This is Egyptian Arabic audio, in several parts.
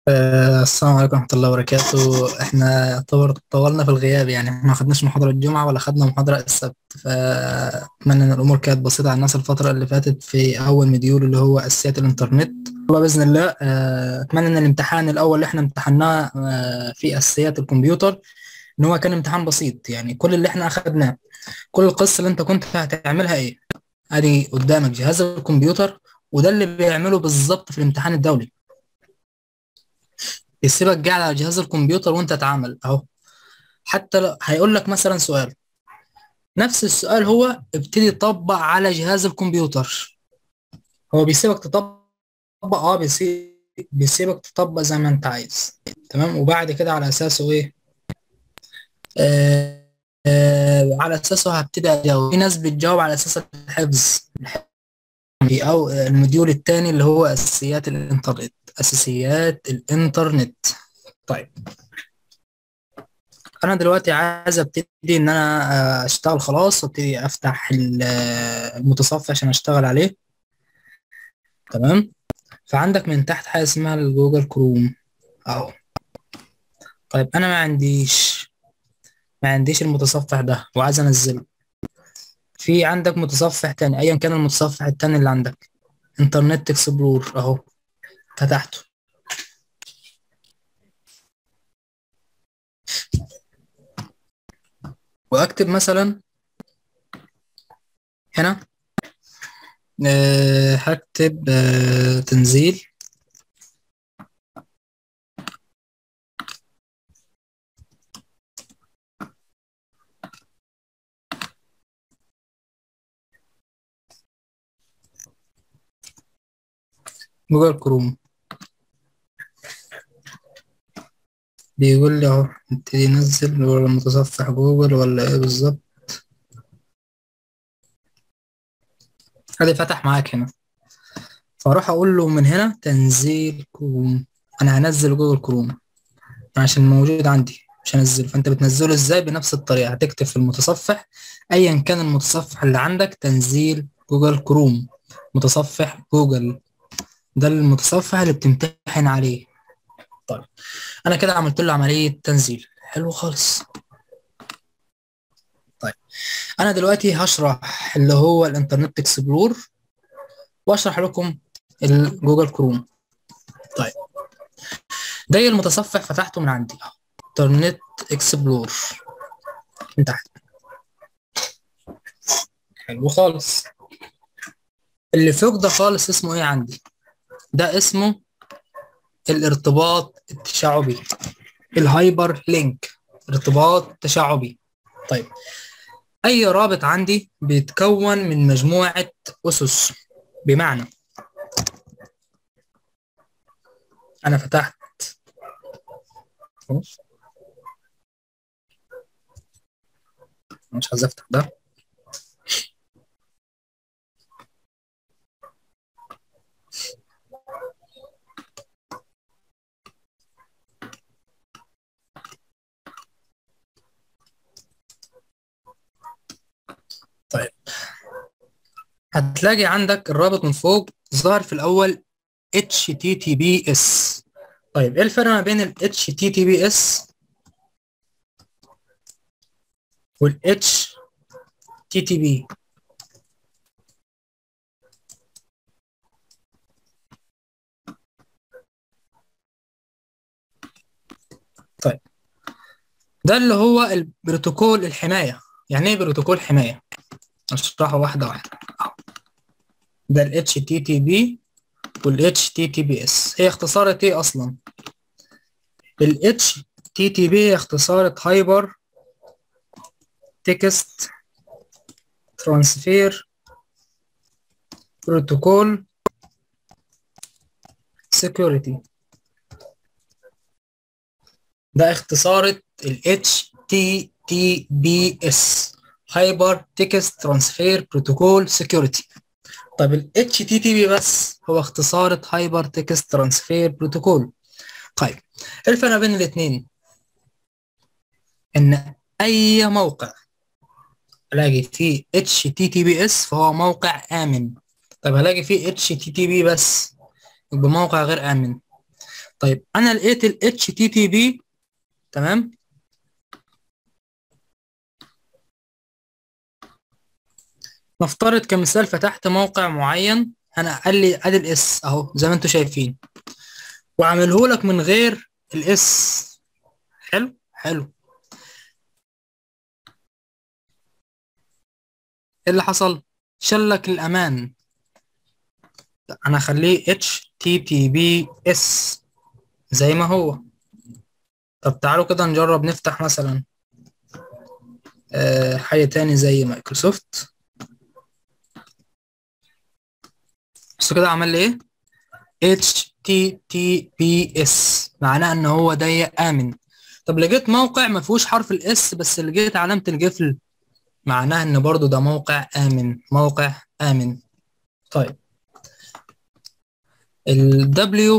آه، السلام عليكم ورحمة الله وبركاته احنا يعتبر طولنا في الغياب يعني ما خدناش محاضرة الجمعة ولا خدنا محاضرة السبت فأتمنى إن الأمور كانت بسيطة على الناس الفترة اللي فاتت في أول مديول اللي هو أساسيات الإنترنت الله بإذن الله آه، أتمنى إن الامتحان الأول اللي احنا امتحناه آه، في أساسيات الكمبيوتر إن هو كان امتحان بسيط يعني كل اللي احنا أخدناه كل القصة اللي أنت كنت هتعملها إيه؟ أدي قدامك جهاز الكمبيوتر وده اللي بيعمله بالظبط في الامتحان الدولي يسيبك قاعد على جهاز الكمبيوتر وانت تتعامل اهو حتى لو هيقول لك مثلا سؤال نفس السؤال هو ابتدي طبق على جهاز الكمبيوتر هو بيسيبك تطبق اه بيسيب بيسيبك تطبق زي ما انت عايز تمام وبعد كده على اساسه ايه آه آه على اساسه هبتدي اجاوب في ناس بتجاوب على اساس الحفظ او المديول الثاني اللي هو اساسيات الانترنت اساسيات الانترنت طيب انا دلوقتي عايز ابتدي ان انا اشتغل خلاص وابتدي افتح المتصفح عشان اشتغل عليه تمام فعندك من تحت حاجه اسمها الجوجل كروم اهو طيب انا ما عنديش ما عنديش المتصفح ده وعايز انزله في عندك متصفح تاني ايا كان المتصفح التاني اللي عندك انترنت اكسبلور اهو فتحته واكتب مثلا هنا أه هكتب أه تنزيل جوجل كروم بيقول لي اهو نبتدي ننزل ولا متصفح جوجل ولا ايه بالظبط ادي فتح معاك هنا فاروح اقول له من هنا تنزيل كروم انا هنزل جوجل كروم عشان موجود عندي مش هنزله فانت بتنزله ازاي بنفس الطريقه هتكتب في المتصفح ايا كان المتصفح اللي عندك تنزيل جوجل كروم متصفح جوجل ده المتصفح اللي بتمتحن عليه طيب انا كده عملت له عمليه تنزيل حلو خالص طيب انا دلوقتي هشرح اللي هو الانترنت اكسبلور واشرح لكم الجوجل كروم طيب ده المتصفح فتحته من عندي انترنت اكسبلور من تحت حلو خالص اللي فوق ده خالص اسمه ايه عندي ده اسمه الارتباط التشعبي الهايبر لينك ارتباط تشعبي طيب اي رابط عندي بيتكون من مجموعة اسس بمعنى انا فتحت مش عايز افتح ده طيب هتلاقي عندك الرابط من فوق ظهر في الأول HTTPS طيب ايه الفرق ما بين ال HTTPS وال HTTP طيب ده اللي هو البروتوكول الحماية يعني ايه بروتوكول حماية اشرحه واحدة واحدة ده ال HTTP وال HTTPS هي اختصارة ايه اصلا ال HTTP هي اختصارة هايبر تكست ترانسفير بروتوكول سيكوريتي ده اختصارة ال HTTPS هايبر تكست ترانسفير بروتوكول سيكوريتي طب ال HTTP بس هو اختصارة هايبر تكست ترانسفير بروتوكول طيب ايه الفرق بين الاثنين ان اي موقع الاقي فيه HTTPS فهو موقع امن طب هلاقي فيه HTTP بس يبقى موقع غير امن طيب انا لقيت ال HTTP تمام نفترض كمثال فتحت موقع معين انا قال لي ادي الاس اهو زي ما انتم شايفين وعامله لك من غير الاس حلو حلو ايه اللي حصل شلك الامان انا اخليه HTTPS زي ما هو طب تعالوا كده نجرب نفتح مثلا أه حاجة تاني زي مايكروسوفت بس كده عمل لي ايه HTTPS معناه ان هو ده امن طب لقيت موقع ما فيهوش حرف الاس بس لقيت علامة القفل معناه ان برضو ده موقع امن موقع امن طيب ال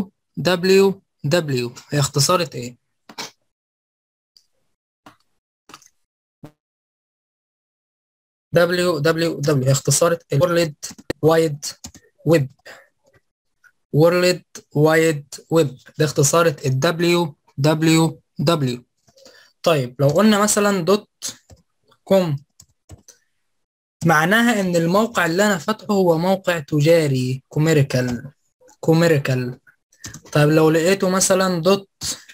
www هي اختصارة ايه www هي اختصارة World Wide Web World Wide Web ده اختصارة ال www طيب لو قلنا مثلا دوت كوم معناها ان الموقع اللي انا فاتحه هو موقع تجاري كوميريكال كوميريكال طيب لو لقيته مثلا دوت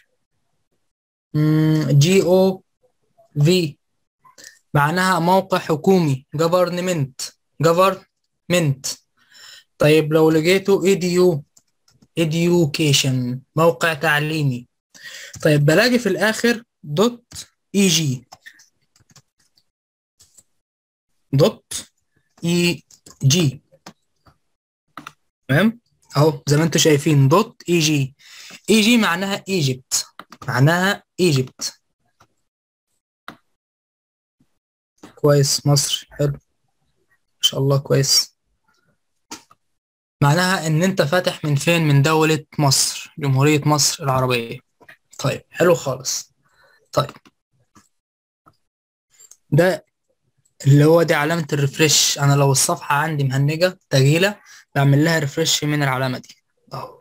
جي او في معناها موقع حكومي جفرنمنت جفرمنت طيب لو لقيته edu education موقع تعليمي طيب بلاقي في الاخر دوت اي جي دوت اي جي تمام اهو زي ما انتم شايفين دوت اي جي اي جي معناها ايجيبت معناها ايجيبت كويس مصر حلو ما شاء الله كويس معناها ان انت فاتح من فين من دولة مصر جمهورية مصر العربية طيب حلو خالص طيب ده اللي هو دي علامة الريفرش انا لو الصفحة عندي مهنجة تجيلة بعمل لها ريفرش من العلامة دي اهو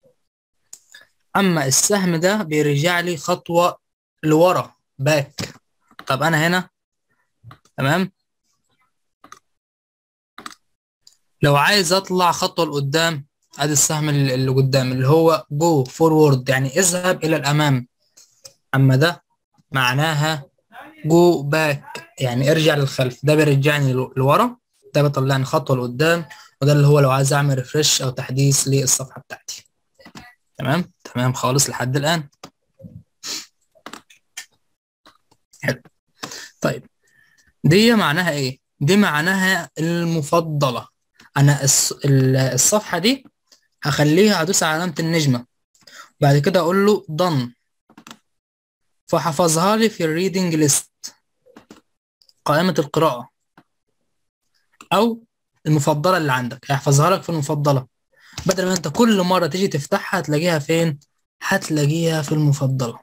اما السهم ده بيرجع لي خطوة لورا باك طب انا هنا تمام لو عايز اطلع خطوة لقدام ادي السهم اللي قدام اللي هو جو فورورد يعني اذهب الى الامام اما ده معناها جو باك يعني ارجع للخلف ده بيرجعني لورا ده بيطلعني خطوة لقدام وده اللي هو لو عايز اعمل ريفرش او تحديث للصفحة بتاعتي تمام تمام خالص لحد الان حلو طيب دي معناها ايه دي معناها المفضلة انا الصفحة دي هخليها ادوس على علامة النجمة بعد كده اقول له done فحفظها لي في الريدنج ليست قائمة القراءة او المفضلة اللي عندك هيحفظها لك في المفضلة بدل ما انت كل مرة تيجي تفتحها هتلاقيها فين هتلاقيها في المفضلة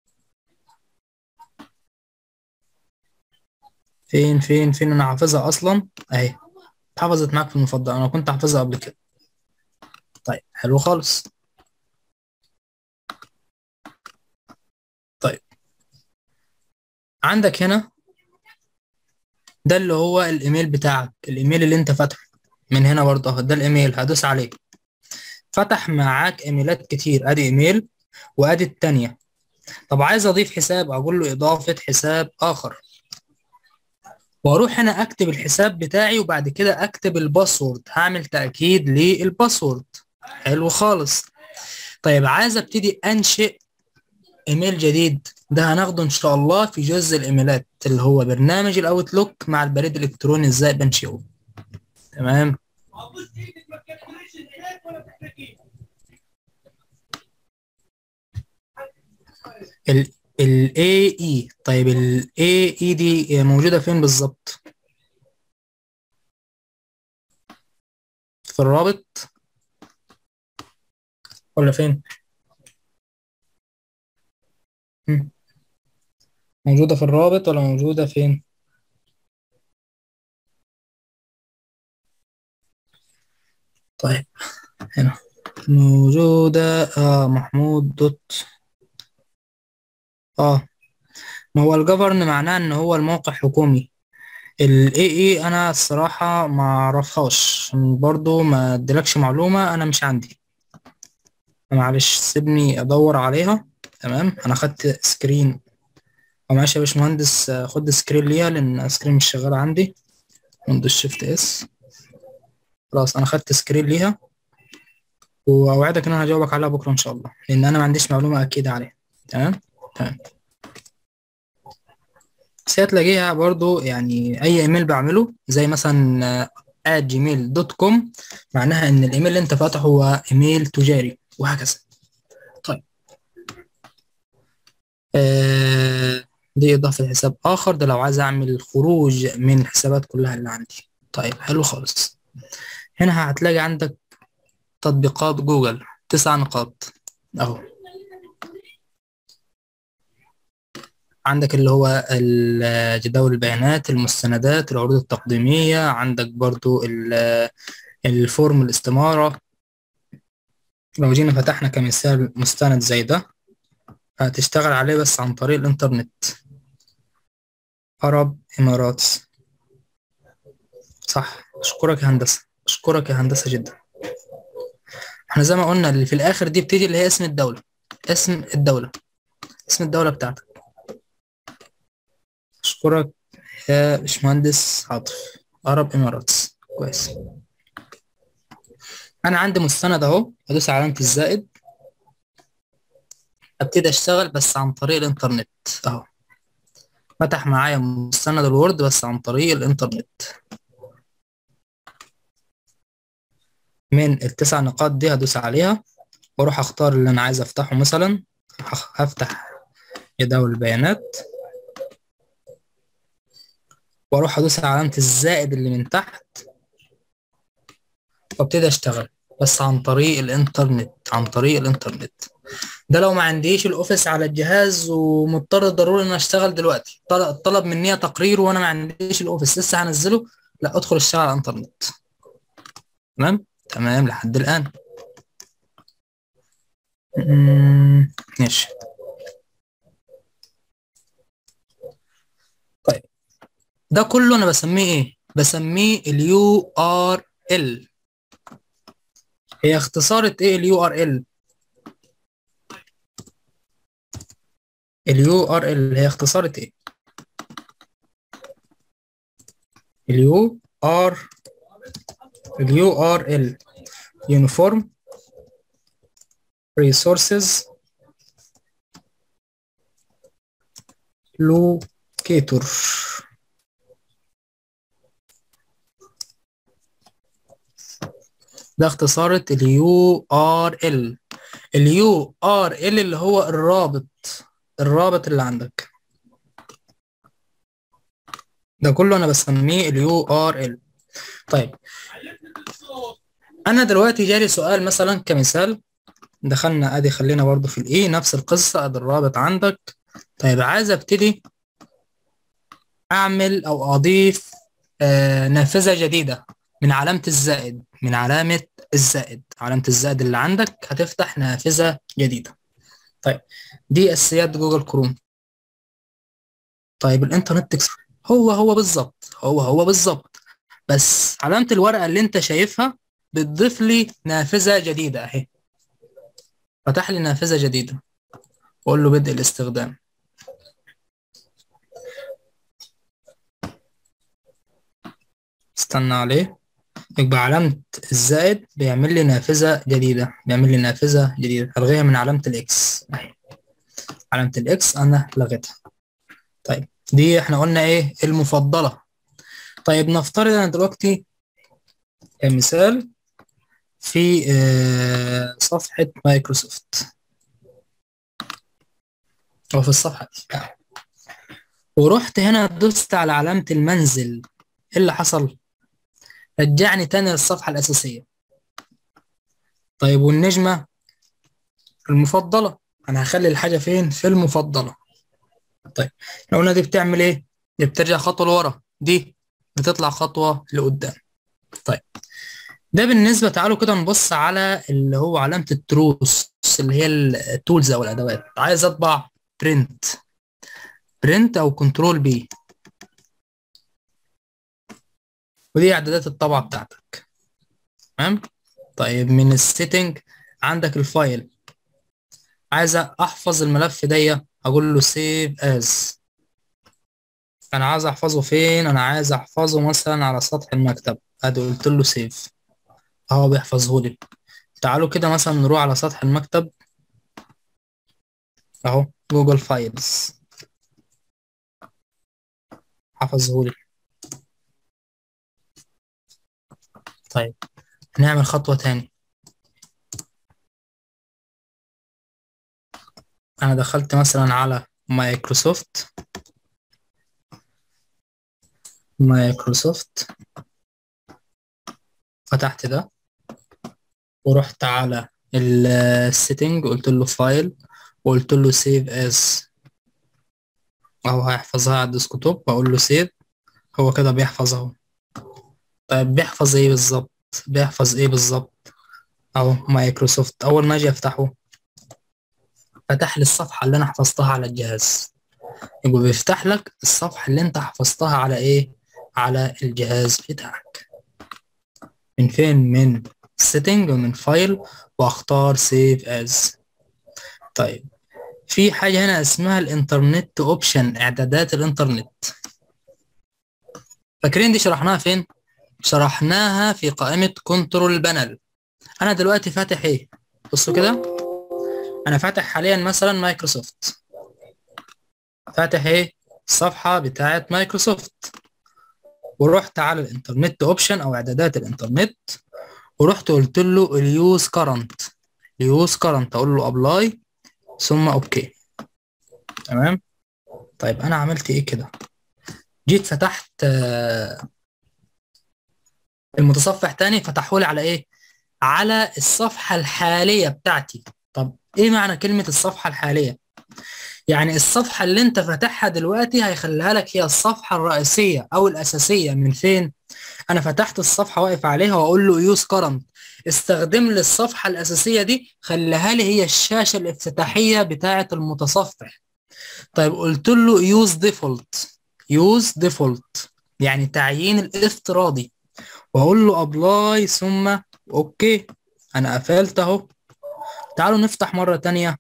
فين فين فين انا حافظها اصلا اهي اتحفظت معاك في المفضلة انا كنت حافظها قبل كده طيب حلو خالص طيب عندك هنا ده اللي هو الايميل بتاعك الايميل اللي انت فاتحه من هنا برضه اهو ده الايميل هدوس عليه فتح معاك ايميلات كتير ادي ايميل وادي التانية طب عايز اضيف حساب اقول له اضافة حساب اخر واروح هنا اكتب الحساب بتاعي وبعد كده اكتب الباسورد هعمل تأكيد للباسورد حلو خالص طيب عايز ابتدي انشئ ايميل جديد ده هناخده ان شاء الله في جزء الايميلات اللي هو برنامج الاوتلوك مع البريد الالكتروني ازاي بنشئه تمام ال ال AE طيب ال AE دي موجودة فين بالظبط؟ في الرابط ولا فين؟ مم. موجودة في الرابط ولا موجودة فين؟ طيب هنا موجودة اه محمود دوت اه ما هو الجفرن معناه ان هو الموقع حكومي ال AA انا الصراحة ما اعرفهاش برضو ما ادلكش معلومة انا مش عندي معلش سيبني ادور عليها تمام انا خدت سكرين او معلش يا باشمهندس آه، خد سكرين ليها لان السكرين مش شغالة عندي ويندوز شيفت اس خلاص انا خدت سكرين ليها واوعدك ان انا هجاوبك عليها بكره ان شاء الله لان انا ما عنديش معلومه اكيده عليها تمام تمام بس هتلاقيها برضو يعني اي ايميل بعمله زي مثلا at جيميل دوت كوم معناها ان الايميل اللي انت فاتحه هو ايميل تجاري وهكذا طيب آه دي اضافه حساب اخر ده لو عايز اعمل خروج من الحسابات كلها اللي عندي طيب حلو خالص هنا هتلاقي عندك تطبيقات جوجل تسع نقاط اهو عندك اللي هو ال- جداول البيانات المستندات العروض التقديمية عندك برضو ال- الفورم الاستمارة لو جينا فتحنا كمثال مستند زي ده هتشتغل عليه بس عن طريق الإنترنت عرب إمارات صح أشكرك يا هندسة أشكرك يا هندسة جدا احنا زي ما قلنا اللي في الآخر دي بتيجي اللي هي اسم الدولة اسم الدولة اسم الدولة بتاعتك أشكرك يا باشمهندس عاطف عرب إمارات كويس أنا عندي مستند أهو أدوس على علامة الزائد أبتدي أشتغل بس عن طريق الإنترنت أهو فتح معايا مستند الوورد بس عن طريق الإنترنت من التسع نقاط دي هدوس عليها واروح اختار اللي انا عايز افتحه مثلا هخ- هفتح جداول البيانات واروح ادوس على علامة الزائد اللي من تحت وابتدي اشتغل بس عن طريق الانترنت عن طريق الانترنت ده لو ما عنديش الاوفيس على الجهاز ومضطر ضروري ان أنا اشتغل دلوقتي طل- طلب مني تقرير وانا ما عنديش الاوفيس لسه هنزله لا ادخل اشتغل على الانترنت تمام تمام لحد الان مم، ماشي طيب ده كله انا بسميه ايه بسميه اليو ار ال هي اختصارة ايه اليو ار ال اليو ار ال هي اختصارة ايه اليو ار اليو ار ال يونيفورم ريسورسز لوكيتور ده اختصارة اليو ار ال اليو ار ال اللي هو الرابط الرابط اللي عندك ده كله انا بسميه اليو ار ال طيب انا دلوقتي جالي سؤال مثلا كمثال دخلنا ادي خلينا برضو في الاي نفس القصة ادي الرابط عندك طيب عايز ابتدي اعمل او اضيف آه نافذة جديدة من علامة الزائد من علامة الزائد علامة الزائد اللي عندك هتفتح نافذة جديدة طيب دي اساسيات جوجل كروم طيب الانترنت اكسبلورر هو هو بالظبط هو هو بالظبط بس علامة الورقة اللي انت شايفها بتضيف لي نافذة جديدة اهي فتح لي نافذة جديدة واقول له بدء الاستخدام استنى عليه يبقى علامة الزائد بيعمل لي نافذة جديدة بيعمل لي نافذة جديدة ألغيها من علامة الإكس أهي علامة الإكس أنا لغيتها طيب دي إحنا قلنا إيه المفضلة طيب نفترض أنا دلوقتي كمثال في آه، صفحة مايكروسوفت أو في الصفحة دي ورحت هنا دوست على علامة المنزل إيه اللي حصل؟ رجعني تاني للصفحة الأساسية طيب والنجمة المفضلة أنا هخلي الحاجة فين؟ في المفضلة طيب لو قلنا دي بتعمل إيه؟ دي بترجع خطوة لورا دي بتطلع خطوة لقدام طيب ده بالنسبة تعالوا كده نبص على اللي هو علامة التروس اللي هي التولز أو الأدوات عايز أطبع برنت برنت أو كنترول بي ودي إعدادات الطبعة بتاعتك تمام طيب من السيتنج عندك الفايل عايز أحفظ الملف دي أقول له سيف أز أنا عايز أحفظه فين أنا عايز أحفظه مثلا على سطح المكتب أدي قلت له سيف اهو بيحفظه لي تعالوا كده مثلا نروح على سطح المكتب اهو جوجل فايلز حفظه لي طيب نعمل خطوة تاني انا دخلت مثلا على مايكروسوفت مايكروسوفت فتحت ده ورحت على السيتنج قلت له فايل وقلت له سيف از اهو هيحفظها على الديسكتوب بقول له سيف هو كده بيحفظ اهو طيب بيحفظ ايه بالظبط بيحفظ ايه بالظبط اهو مايكروسوفت اول ما اجي افتحه فتح لي الصفحه اللي انا حفظتها على الجهاز يبقى بيفتح لك الصفحه اللي انت حفظتها على ايه على الجهاز بتاعك من فين من setting ومن فايل واختار save as طيب في حاجة هنا اسمها الانترنت اوبشن اعدادات الانترنت فاكرين دي شرحناها فين شرحناها في قائمة كنترول بانل انا دلوقتي فاتح ايه بصوا كده انا فاتح حاليا مثلا مايكروسوفت فاتح ايه الصفحة بتاعت مايكروسوفت ورحت على الانترنت اوبشن او اعدادات الانترنت ورحت قلت له اليوز كرنت اليوز كرنت اقول له ابلاي ثم اوكي تمام طيب انا عملت ايه كده جيت فتحت المتصفح تاني فتحولي على ايه على الصفحة الحالية بتاعتي طب ايه معنى كلمة الصفحة الحالية يعني الصفحة اللي انت فاتحها دلوقتي هيخليها لك هي الصفحة الرئيسية او الاساسية من فين انا فتحت الصفحة واقف عليها واقول له يوز كرنت استخدم لي الصفحة الاساسية دي خليها لي هي الشاشة الافتتاحية بتاعة المتصفح طيب قلت له يوز ديفولت يوز ديفولت يعني تعيين الافتراضي واقول له ابلاي ثم اوكي انا قفلت اهو تعالوا نفتح مرة تانية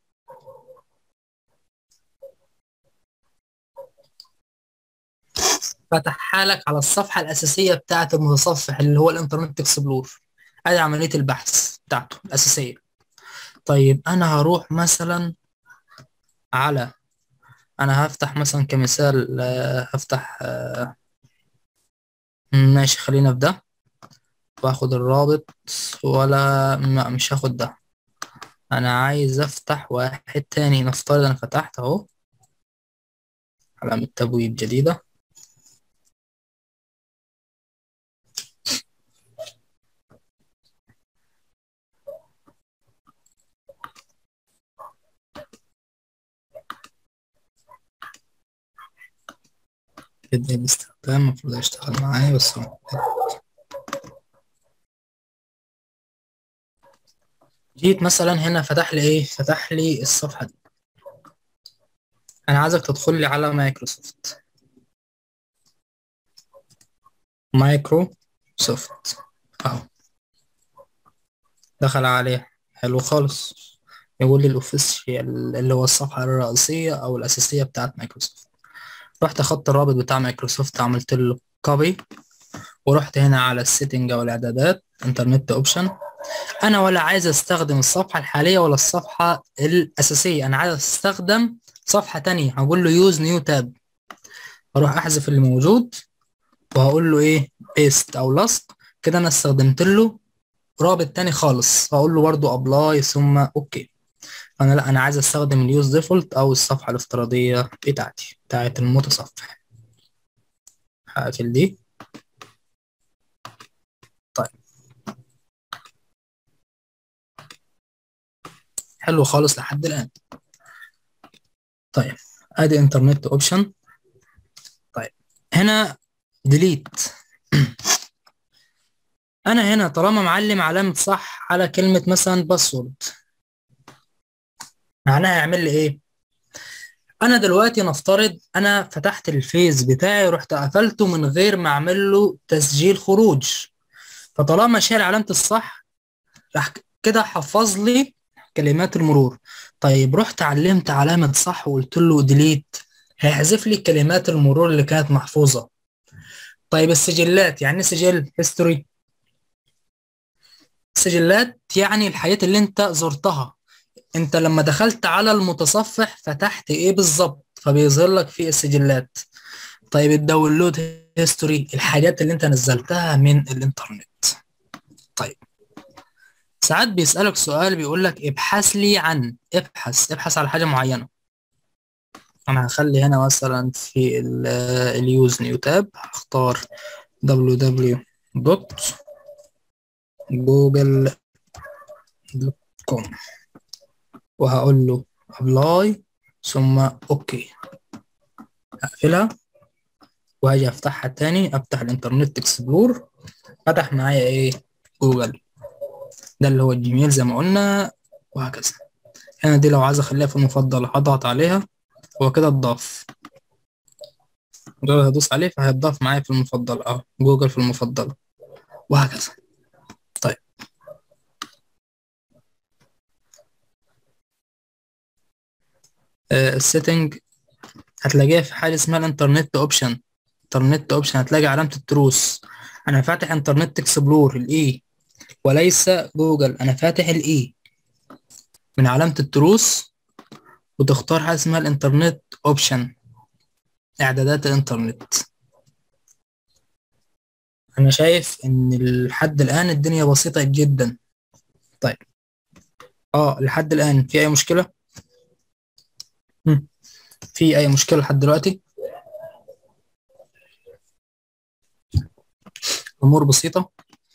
فتحها لك على الصفحة الأساسية بتاعة المتصفح اللي هو الإنترنت إكسبلور أدي عملية البحث بتاعته الأساسية طيب أنا هروح مثلا على أنا هفتح مثلا كمثال هفتح ماشي خلينا في ده واخد الرابط ولا لا مش هاخد ده انا عايز افتح واحد تاني نفترض انا فتحت اهو علامة تبويب جديدة جدا الاستخدام المفروض يشتغل معايا بس هو جيت مثلا هنا فتح لي ايه فتح لي الصفحة دي انا عايزك تدخل لي على مايكروسوفت مايكروسوفت اهو دخل عليها حلو خالص يقول لي الاوفيسيال اللي هو الصفحة الرئيسية او الاساسية بتاعت مايكروسوفت رحت اخدت الرابط بتاع مايكروسوفت عملت له كوبي ورحت هنا على السيتنج او الاعدادات انترنت اوبشن انا ولا عايز استخدم الصفحة الحالية ولا الصفحة الاساسية انا عايز استخدم صفحة تانية هقول له يوز نيو تاب اروح احذف اللي موجود وهقول له ايه بيست او لصق كده انا استخدمت له رابط تاني خالص هقول له برضو ابلاي ثم اوكي انا لا انا عايز استخدم اليوز ديفولت او الصفحة الافتراضية بتاعتي بتاعت المتصفح هقفل دي طيب حلو خالص لحد الآن طيب ادي انترنت اوبشن طيب هنا ديليت انا هنا طالما معلم علامة صح على كلمة مثلا باسورد معناها يعمل لي ايه انا دلوقتي نفترض انا فتحت الفيس بتاعي رحت قفلته من غير ما اعمل له تسجيل خروج فطالما شال علامة الصح راح كده حفظ لي كلمات المرور طيب رحت علمت علامة صح وقلت له ديليت هيحذف لي كلمات المرور اللي كانت محفوظة طيب السجلات يعني سجل هيستوري سجلات يعني الحاجات اللي انت زرتها انت لما دخلت على المتصفح فتحت ايه بالظبط فبيظهر لك فيه السجلات طيب الداونلود هيستوري الحاجات اللي انت نزلتها من الانترنت طيب ساعات بيسألك سؤال بيقول لك ابحث لي عن ابحث ابحث على حاجة معينة انا هخلي هنا مثلا في اليوز نيو تاب هختار www.google.com وهقول له ابلاي ثم اوكي اقفلها وهاجي افتحها تاني افتح الانترنت اكسبلور فتح معايا ايه جوجل ده اللي هو الجيميل زي ما قلنا وهكذا هنا دي لو عايز اخليها في المفضل هضغط عليها هو كده اتضاف مجرد هدوس عليه فهيتضاف معايا في المفضل اه جوجل في المفضل وهكذا طيب آه السيتنج هتلاقيها في حاجة اسمها الانترنت اوبشن انترنت اوبشن هتلاقي علامة التروس انا فاتح انترنت اكسبلور الاي وليس جوجل انا فاتح الاي من علامة التروس وتختار حاجة اسمها الانترنت اوبشن اعدادات الانترنت انا شايف ان لحد الان الدنيا بسيطة جدا طيب اه لحد الان في اي مشكلة في اي مشكلة لحد دلوقتي امور بسيطة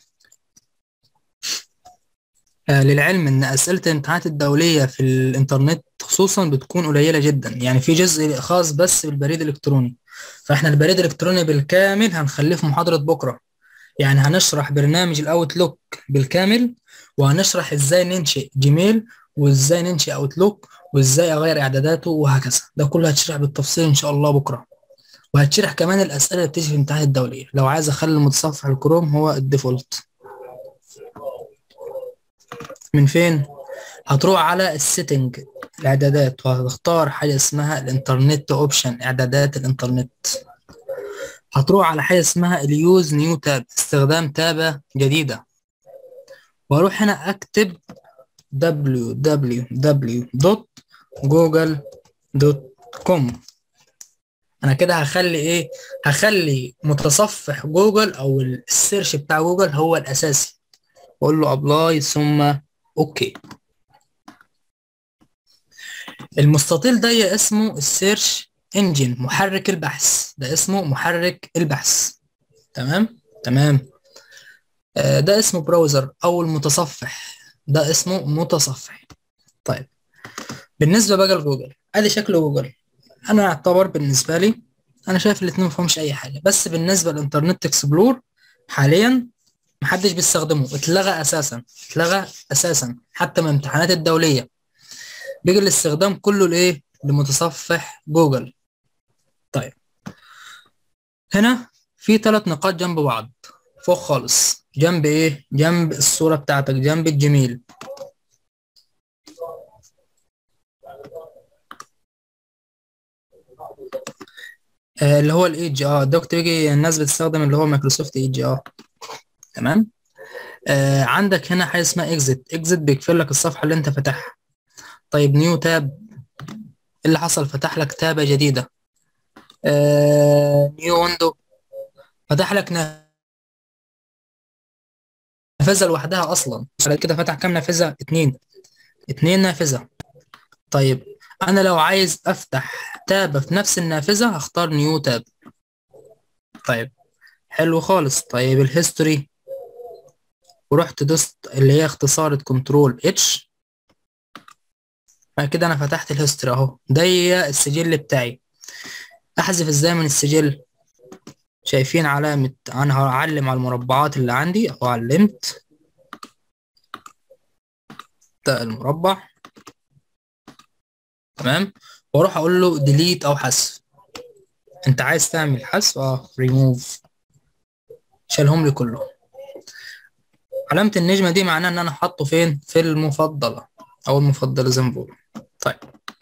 آه للعلم ان اسئلة الامتحانات الدولية في الانترنت خصوصا بتكون قليلة جدا يعني في جزء خاص بس بالبريد الالكتروني فاحنا البريد الالكتروني بالكامل هنخليه في محاضرة بكرة يعني هنشرح برنامج الاوتلوك بالكامل وهنشرح ازاي ننشئ جيميل وازاي ننشئ اوتلوك وازاي اغير اعداداته وهكذا ده كله هتشرح بالتفصيل ان شاء الله بكره وهتشرح كمان الاسئله اللي بتيجي في الامتحانات الدوليه لو عايز اخلي المتصفح الكروم هو الديفولت من فين هتروح على السيتنج الاعدادات وهتختار حاجه اسمها الانترنت اوبشن اعدادات الانترنت هتروح على حاجه اسمها اليوز نيو تاب استخدام تابه جديده واروح هنا اكتب www.google.com انا كده هخلي ايه هخلي متصفح جوجل او السيرش بتاع جوجل هو الاساسي واقول له ابلاي ثم اوكي المستطيل ده اسمه السيرش انجن محرك البحث ده اسمه محرك البحث تمام تمام آه ده اسمه براوزر او المتصفح ده اسمه متصفح طيب بالنسبة بقى لجوجل ادي شكل جوجل انا اعتبر بالنسبة لي انا شايف الاتنين مفهمش اي حاجة بس بالنسبة للانترنت اكسبلور حاليا محدش بيستخدمه اتلغى اساسا اتلغى اساسا حتى من الامتحانات الدولية بيجي الاستخدام كله لايه لمتصفح جوجل طيب هنا في ثلاث نقاط جنب بعض فوق خالص جنب ايه جنب الصورة بتاعتك جنب الجميل آه اللي هو الايدج اه دوك بيجي الناس بتستخدم اللي هو مايكروسوفت ايدج اه تمام آه عندك هنا حاجه اسمها اكزit اكزit بيقفل لك الصفحه اللي انت فاتحها طيب نيو تاب اللي حصل فتح لك تابه جديده آه نيو ويندو فتح لك نافذه لوحدها اصلا بعد كده فتح كام نافذه اتنين اتنين نافذه طيب انا لو عايز افتح تاب في نفس النافذه هختار نيو تاب طيب حلو خالص طيب الهيستوري ورحت دوست اللي هي اختصارة كنترول اتش بعد كده انا فتحت الهيستوري اهو ده هي السجل بتاعي احذف ازاي من السجل شايفين علامة أنا هعلم على المربعات اللي عندي أو علمت ده المربع تمام واروح اقول له ديليت او حذف انت عايز تعمل حذف اه ريموف شالهم لي كلهم علامة النجمة دي معناها ان انا حاطه فين في المفضلة او المفضلة زي ما بقول طيب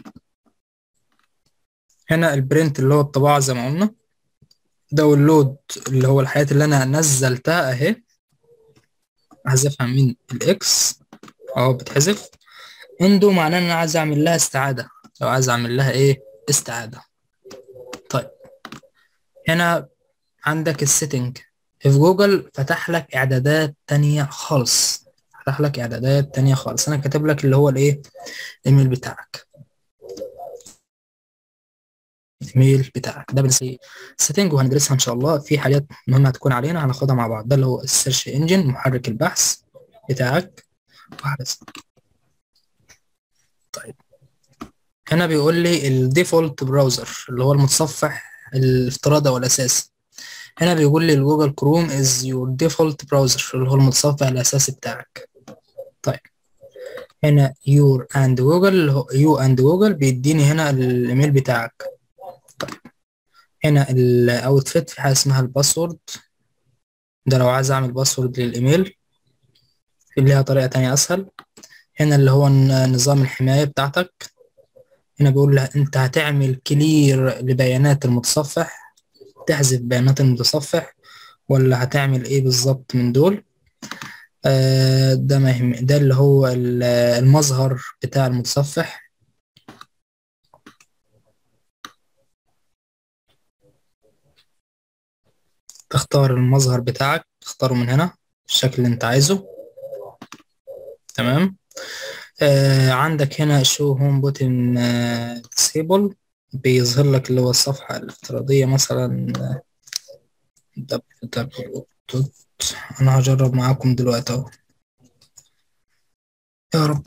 هنا البرنت اللي هو الطباعة زي ما قلنا داونلود اللي هو الحاجات اللي انا نزلتها اهي احذفها من الاكس اه بتحذف اندو معناه ان انا عايز اعمل لها استعادة لو عايز اعمل لها ايه استعادة طيب هنا عندك السيتنج في جوجل فتح لك اعدادات تانية خالص فتح لك اعدادات تانية خالص انا كاتب لك اللي هو الايه الايميل بتاعك الايميل بتاعك ده بالنسبه السيتنج وهندرسها ان شاء الله في حاجات مهمه هتكون علينا هناخدها مع بعض ده اللي هو السيرش انجن محرك البحث بتاعك وهكذا طيب هنا بيقول لي الديفولت براوزر اللي هو المتصفح الافتراضي او الاساسي هنا بيقول لي الجوجل كروم از يور ديفولت براوزر اللي هو المتصفح الاساسي بتاعك طيب هنا يور اند جوجل يو اند جوجل بيديني هنا الايميل بتاعك طيب هنا الاوتفيت في حاجه اسمها الباسورد ده لو عايز اعمل باسورد للايميل في ليها طريقه تانية اسهل هنا اللي هو نظام الحمايه بتاعتك هنا بيقول لها انت هتعمل كلير لبيانات المتصفح تحذف بيانات المتصفح ولا هتعمل ايه بالظبط من دول آه ده ما يهم ده اللي هو المظهر بتاع المتصفح تختار المظهر بتاعك تختاره من هنا الشكل اللي انت عايزه تمام آه عندك هنا شو هوم بوتن ديسيبل بيظهر لك اللي هو الصفحة الافتراضية مثلا www انا هجرب معاكم دلوقتي اهو يا رب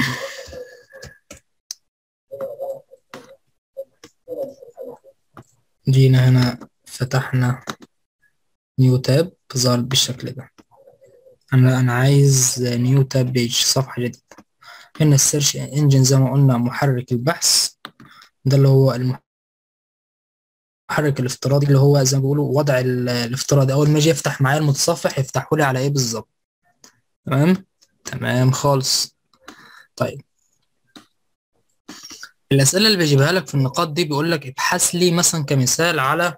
جينا هنا فتحنا نيو تاب ظهر بالشكل ده انا انا عايز نيو تاب بيج صفحة جديدة هنا السيرش انجن زي ما قلنا محرك البحث ده اللي هو المحرك الافتراضي اللي هو زي ما بيقولوا وضع الافتراضي اول ما يجي يفتح معايا المتصفح يفتحوا لي على ايه بالظبط تمام تمام خالص طيب الاسئله اللي بيجيبها لك في النقاط دي بيقول لك ابحث لي مثلا كمثال على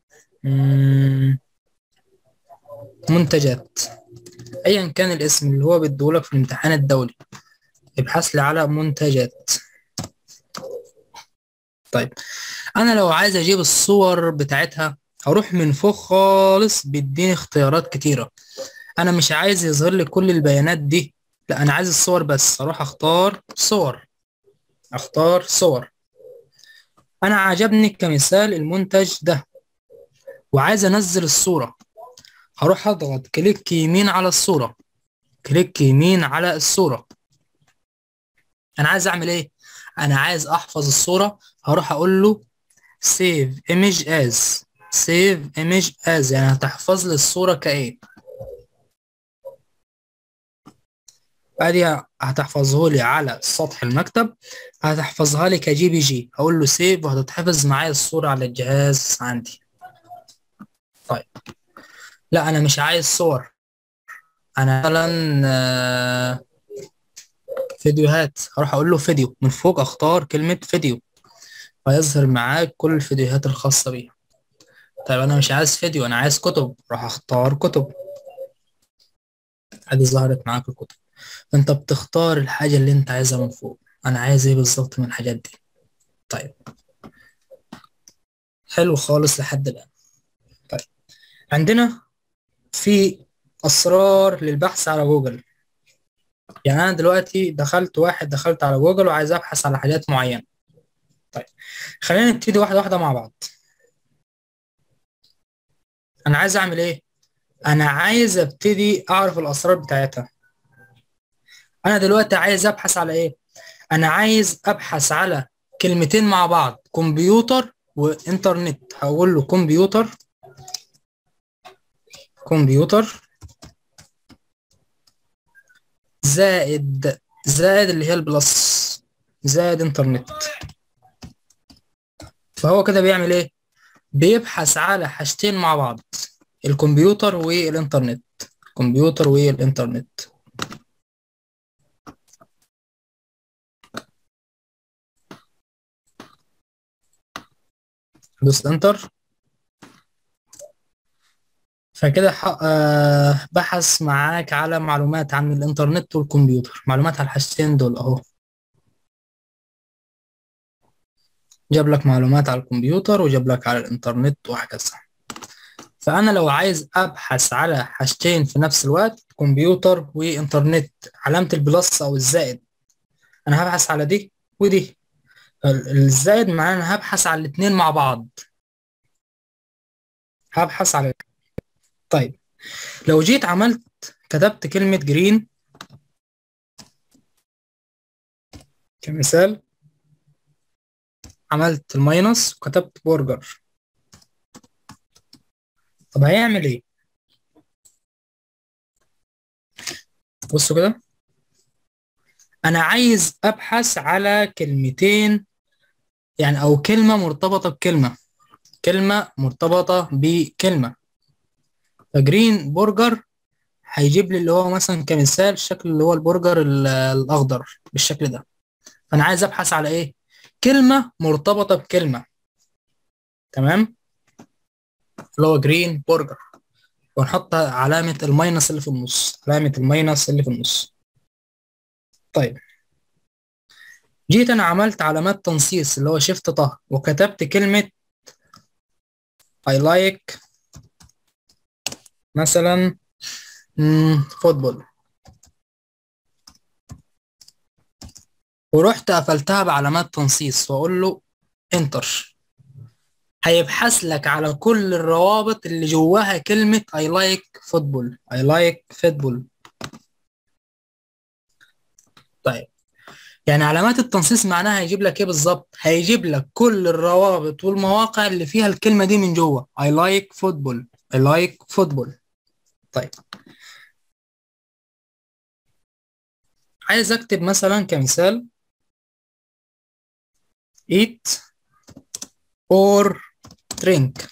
منتجات ايا كان الاسم اللي هو بيديهولك في الامتحان الدولي ابحث لي على منتجات طيب انا لو عايز اجيب الصور بتاعتها هروح من فوق خالص بيديني اختيارات كتيرة انا مش عايز يظهر لي كل البيانات دي لا انا عايز الصور بس اروح اختار صور اختار صور انا عجبني كمثال المنتج ده وعايز انزل الصورة هروح اضغط كليك يمين على الصورة كليك يمين على الصورة انا عايز اعمل ايه انا عايز احفظ الصورة هروح اقول له save image as save image as يعني هتحفظ لي الصورة كايه ادي هتحفظه لي على سطح المكتب هتحفظها لي كجي بي جي هقول له سيف وهتتحفظ معايا الصورة على الجهاز عندي طيب لا انا مش عايز صور انا مثلا فيديوهات هروح اقول له فيديو من فوق اختار كلمة فيديو فيظهر معاك كل الفيديوهات الخاصة بيها طيب انا مش عايز فيديو انا عايز كتب راح اختار كتب ادي ظهرت معاك الكتب فانت بتختار الحاجة اللي انت عايزها من فوق انا عايز ايه بالظبط من الحاجات دي طيب حلو خالص لحد الان طيب عندنا في اسرار للبحث على جوجل يعني انا دلوقتي دخلت واحد دخلت على جوجل وعايز ابحث على حاجات معينة طيب خلينا نبتدي واحدة واحدة مع بعض انا عايز اعمل ايه انا عايز ابتدي اعرف الاسرار بتاعتها انا دلوقتي عايز ابحث على ايه انا عايز ابحث على كلمتين مع بعض كمبيوتر وانترنت هقول له كمبيوتر كمبيوتر زائد زائد اللي هي البلس زائد انترنت فهو كده بيعمل ايه بيبحث على حاجتين مع بعض الكمبيوتر والانترنت الكمبيوتر والانترنت دوس انتر فكده ح- آه، بحث معاك على معلومات عن الانترنت والكمبيوتر معلومات على الحاجتين دول اهو جاب لك معلومات على الكمبيوتر وجاب لك على الانترنت وهكذا فانا لو عايز ابحث على حاجتين في نفس الوقت كمبيوتر وانترنت علامة البلس او الزائد انا هبحث على دي ودي ال- الزائد معناه انا هبحث على الاتنين مع بعض هبحث على طيب لو جيت عملت كتبت كلمة جرين كمثال عملت الماينس وكتبت برجر طب هيعمل ايه بصوا كده انا عايز ابحث على كلمتين يعني او كلمة مرتبطة بكلمة كلمة مرتبطة بكلمة فجرين برجر هيجيب لي اللي هو مثلا كمثال الشكل اللي هو البرجر ال- الاخضر بالشكل ده فانا عايز ابحث على ايه كلمة مرتبطة بكلمة تمام اللي هو جرين برجر ونحط علامة الماينس اللي في النص علامة الماينس اللي في النص طيب جيت انا عملت علامات تنصيص اللي هو شيفت طه وكتبت كلمة I like مثلا فوتبول ورحت قفلتها بعلامات تنصيص واقول له انتر هيبحث لك على كل الروابط اللي جواها كلمة I like football I like football طيب يعني علامات التنصيص معناها هيجيب لك ايه بالظبط هيجيب لك كل الروابط والمواقع اللي فيها الكلمة دي من جوه I like football I like football طيب عايز اكتب مثلا كمثال eat or drink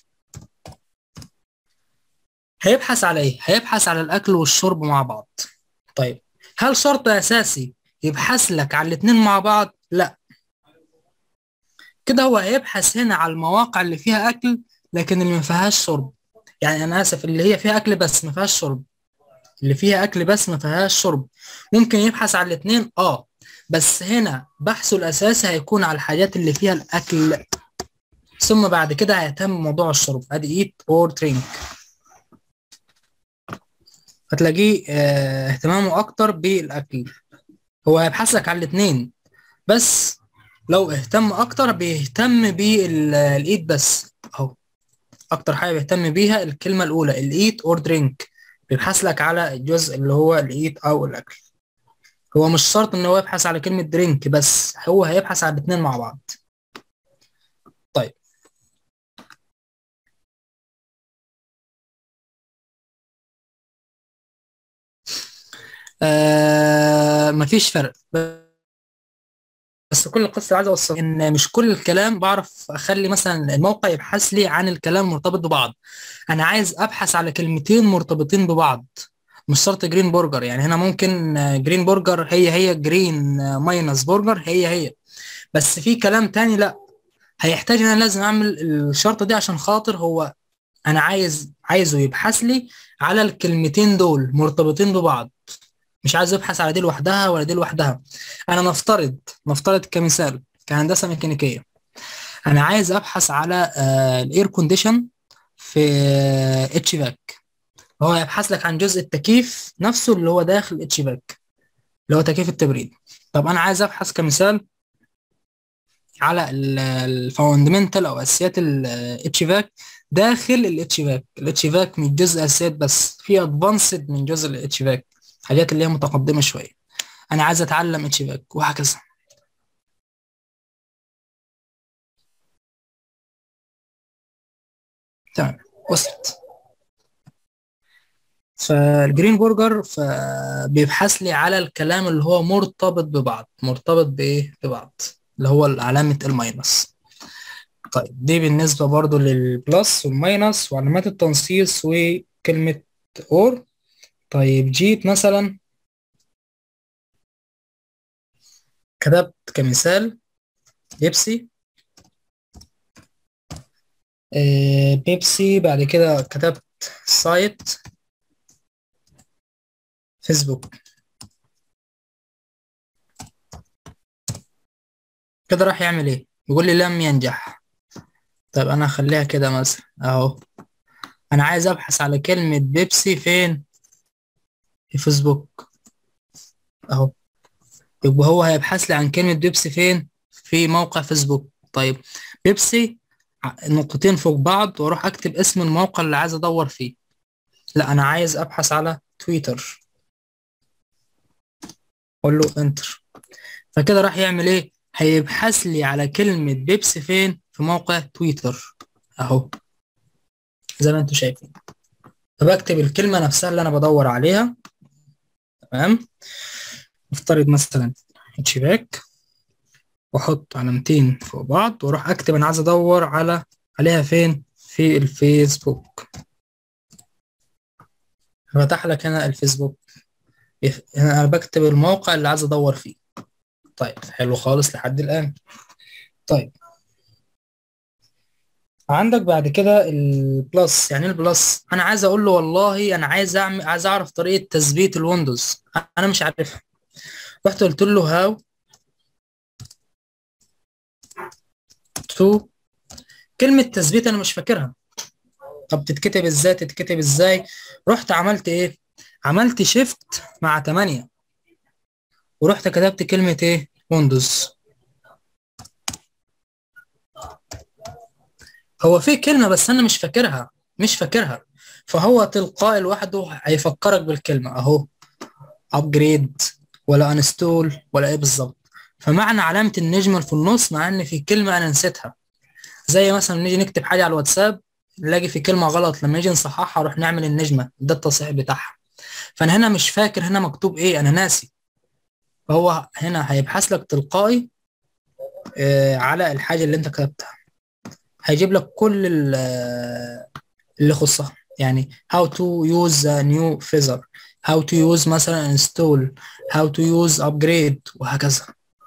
هيبحث على ايه هيبحث على الاكل والشرب مع بعض طيب هل شرط اساسي يبحث لك على الاتنين مع بعض لا كده هو هيبحث هنا على المواقع اللي فيها اكل لكن اللي ما فيهاش شرب يعني انا اسف اللي هي فيها اكل بس ما فيهاش شرب اللي فيها اكل بس ما فيهاش شرب ممكن يبحث على الاتنين اه بس هنا بحثه الاساسي هيكون على الحاجات اللي فيها الاكل ثم بعد كده هيهتم بموضوع الشرب ادي eat or drink هتلاقيه آه اهتمامه اكتر بالاكل هو هيبحث لك على الاتنين بس لو اهتم اكتر بيهتم بالايد بس اهو اكتر حاجه بيهتم بيها الكلمه الاولى الايت اور درينك بيبحث لك على الجزء اللي هو الايت او الاكل هو مش شرط ان هو يبحث على كلمه درينك بس هو هيبحث على الاثنين مع بعض طيب آه مفيش فرق بس كل القصه اللي عايز اوصلها ان مش كل الكلام بعرف اخلي مثلا الموقع يبحث لي عن الكلام مرتبط ببعض انا عايز ابحث على كلمتين مرتبطين ببعض مش شرط جرين برجر يعني هنا ممكن جرين برجر هي هي جرين ماينس برجر هي هي بس في كلام تاني لا هيحتاج ان انا لازم اعمل الشرطه دي عشان خاطر هو انا عايز عايزه يبحث لي على الكلمتين دول مرتبطين ببعض مش عايز ابحث على دي لوحدها ولا دي لوحدها انا نفترض نفترض كمثال كهندسه ميكانيكيه انا عايز ابحث على الاير كونديشن في اتش فاك هو هيبحث لك عن جزء التكييف نفسه اللي هو داخل اتش فاك اللي هو تكييف التبريد طب انا عايز ابحث كمثال على الفاوندمنتال او اساسيات الاتش فاك داخل الاتش فاك الاتش فاك مش جزء اساسيات بس في ادفانسد من جزء الاتش فاك حاجات اللي هي متقدمه شويه انا عايز اتعلم اتش فاك وهكذا تمام وصلت فالجرين برجر فبيبحث لي على الكلام اللي هو مرتبط ببعض مرتبط بايه ببعض اللي هو علامة الماينس طيب دي بالنسبة برضو للبلس والماينس وعلامات التنصيص وكلمة اور طيب جيت مثلا كتبت كمثال بيبسي آه، بيبسي بعد كده كتبت سايت فيسبوك كده راح يعمل ايه يقول لي لم ينجح طيب انا هخليها كده مثلا اهو انا عايز ابحث على كلمة بيبسي فين في فيسبوك اهو يبقى هو هيبحث لي عن كلمة بيبسي فين في موقع فيسبوك طيب بيبسي ع- نقطتين فوق بعض واروح اكتب اسم الموقع اللي عايز ادور فيه لا انا عايز ابحث على تويتر اقول له انتر فكده راح يعمل ايه هيبحث لي على كلمة بيبسي فين في موقع تويتر اهو زي ما انتم شايفين فبكتب الكلمة نفسها اللي انا بدور عليها تمام نفترض مثلا اتشباك واحط علامتين فوق بعض واروح اكتب انا عايز ادور على عليها فين في الفيسبوك فتح لك هنا الفيسبوك يف- هنا انا بكتب الموقع اللي عايز ادور فيه طيب حلو خالص لحد الان طيب عندك بعد كده البلس يعني إيه البلس انا عايز اقول له والله انا عايز اعمل عايز اعرف طريقة تثبيت الويندوز انا مش عارفها رحت قلت له هاو تو كلمة تثبيت انا مش فاكرها طب تتكتب ازاي تتكتب ازاي رحت عملت ايه عملت شيفت مع 8 ورحت كتبت كلمة ايه ويندوز هو في كلمة بس انا مش فاكرها مش فاكرها فهو تلقائي لوحده هيفكرك بالكلمة اهو ابجريد ولا انستول ولا ايه بالظبط فمعنى علامة النجمة في النص مع ان في كلمة انا نسيتها زي مثلا نيجي نكتب حاجة على الواتساب نلاقي في كلمة غلط لما نيجي نصححها نروح نعمل النجمة ده التصحيح بتاعها فانا هنا مش فاكر هنا مكتوب ايه انا ناسي فهو هنا هيبحث لك تلقائي آه، على الحاجة اللي انت كتبتها هيجيب لك كل ال- آه، اللي يخصها يعني how to use a new feather how to use مثلا install how to use upgrade وهكذا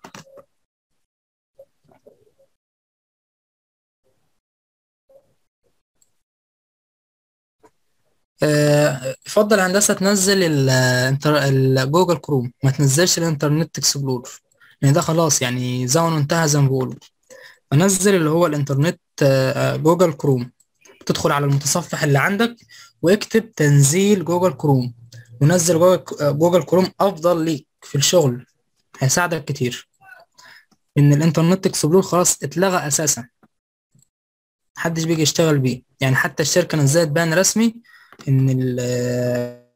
آه، يفضل هندسة تنزل ال- الانتر- الجوجل كروم ما تنزلش الانترنت اكسبلورر لان ده خلاص يعني زمنه انتهى زي ما بيقولوا فنزل اللي هو الانترنت آه، آه، جوجل كروم تدخل على المتصفح اللي عندك واكتب تنزيل جوجل كروم ونزل جوجل آه، جوجل كروم افضل ليك في الشغل هيساعدك كتير ان الانترنت اكسبلور خلاص اتلغى اساسا محدش بيجي يشتغل بيه يعني حتى الشركة نزلت بيان رسمي ان ال آه،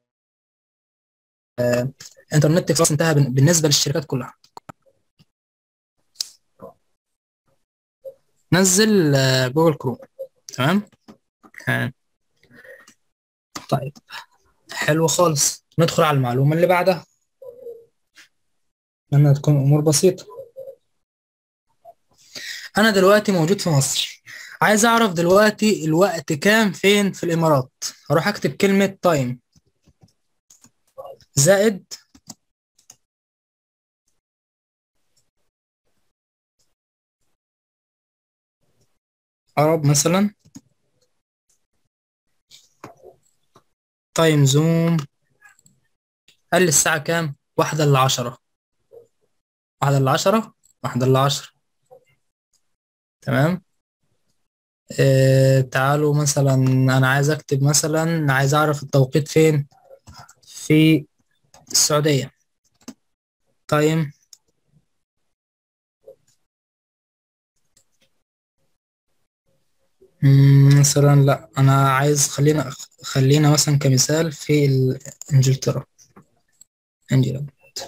الانترنت خلاص انتهى بن- بالنسبة للشركات كلها نزل آه، جوجل كروم تمام آه، طيب حلو خالص ندخل على المعلومة اللي بعدها أتمنى تكون أمور بسيطة أنا دلوقتي موجود في مصر عايز أعرف دلوقتي الوقت كام فين في الإمارات هروح أكتب كلمة تايم زائد عرب مثلا تايم زوم قال لي الساعة كام واحدة إلا عشرة واحدة إلا عشرة واحدة إلا عشرة تمام آه تعالوا مثلا أنا عايز أكتب مثلا عايز أعرف التوقيت فين في السعودية تايم مم، مثلا لا أنا عايز خلينا خلينا مثلا كمثال في ال- إنجلترا إنجلترا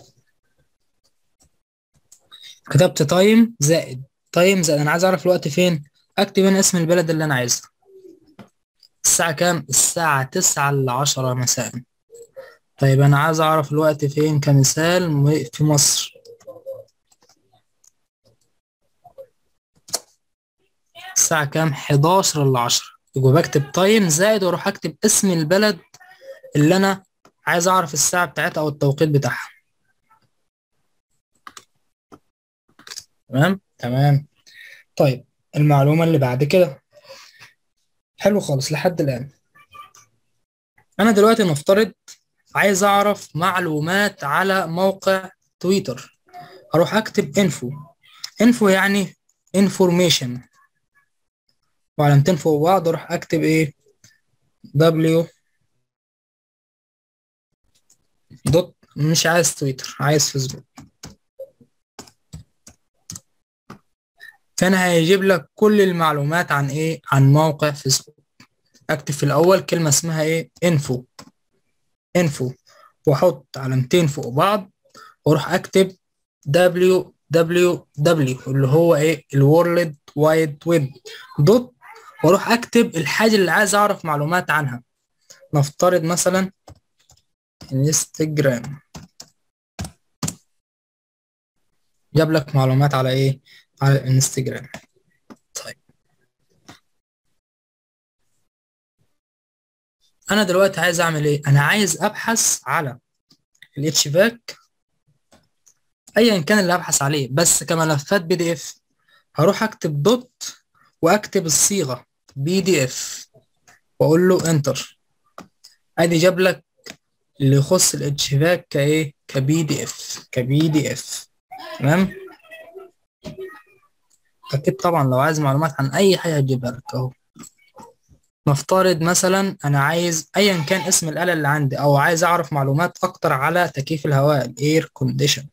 كتبت تايم زائد تايم زائد أنا عايز أعرف الوقت فين أكتب هنا اسم البلد اللي أنا عايزها الساعة كام؟ الساعة تسعة لعشرة مساء طيب انا عايز اعرف الوقت فين كمثال م- في مصر الساعة كام 11 ل 10 يبقى بكتب تايم زائد واروح اكتب اسم البلد اللي انا عايز اعرف الساعة بتاعتها او التوقيت بتاعها تمام تمام طيب المعلومة اللي بعد كده حلو خالص لحد الآن أنا دلوقتي نفترض عايز أعرف معلومات على موقع تويتر أروح أكتب انفو انفو يعني انفورميشن وعلامتين فوق بعض أروح أكتب إيه دبليو دوت مش عايز تويتر عايز فيسبوك فأنا هيجيب لك كل المعلومات عن إيه عن موقع فيسبوك أكتب في الأول كلمة اسمها إيه انفو انفو واحط علامتين فوق بعض واروح اكتب دبليو دبليو دبليو اللي هو ايه الورلد وايد ويب دوت واروح اكتب الحاجه اللي عايز اعرف معلومات عنها نفترض مثلا انستجرام جاب لك معلومات على ايه على الانستجرام طيب انا دلوقتي عايز اعمل ايه انا عايز ابحث على الاتش باك ايا كان اللي هبحث عليه بس كملفات بي دي اف هروح اكتب دوت واكتب الصيغه بي دي اف واقول له انتر ادي جاب لك اللي يخص الاتش باك كايه كبي دي اف كبي دي اف تمام اكيد طبعا لو عايز معلومات عن اي حاجه هتجيبها لك اهو نفترض مثلا انا عايز ايا كان اسم الاله اللي عندي او عايز اعرف معلومات اكتر على تكييف الهواء الاير كونديشن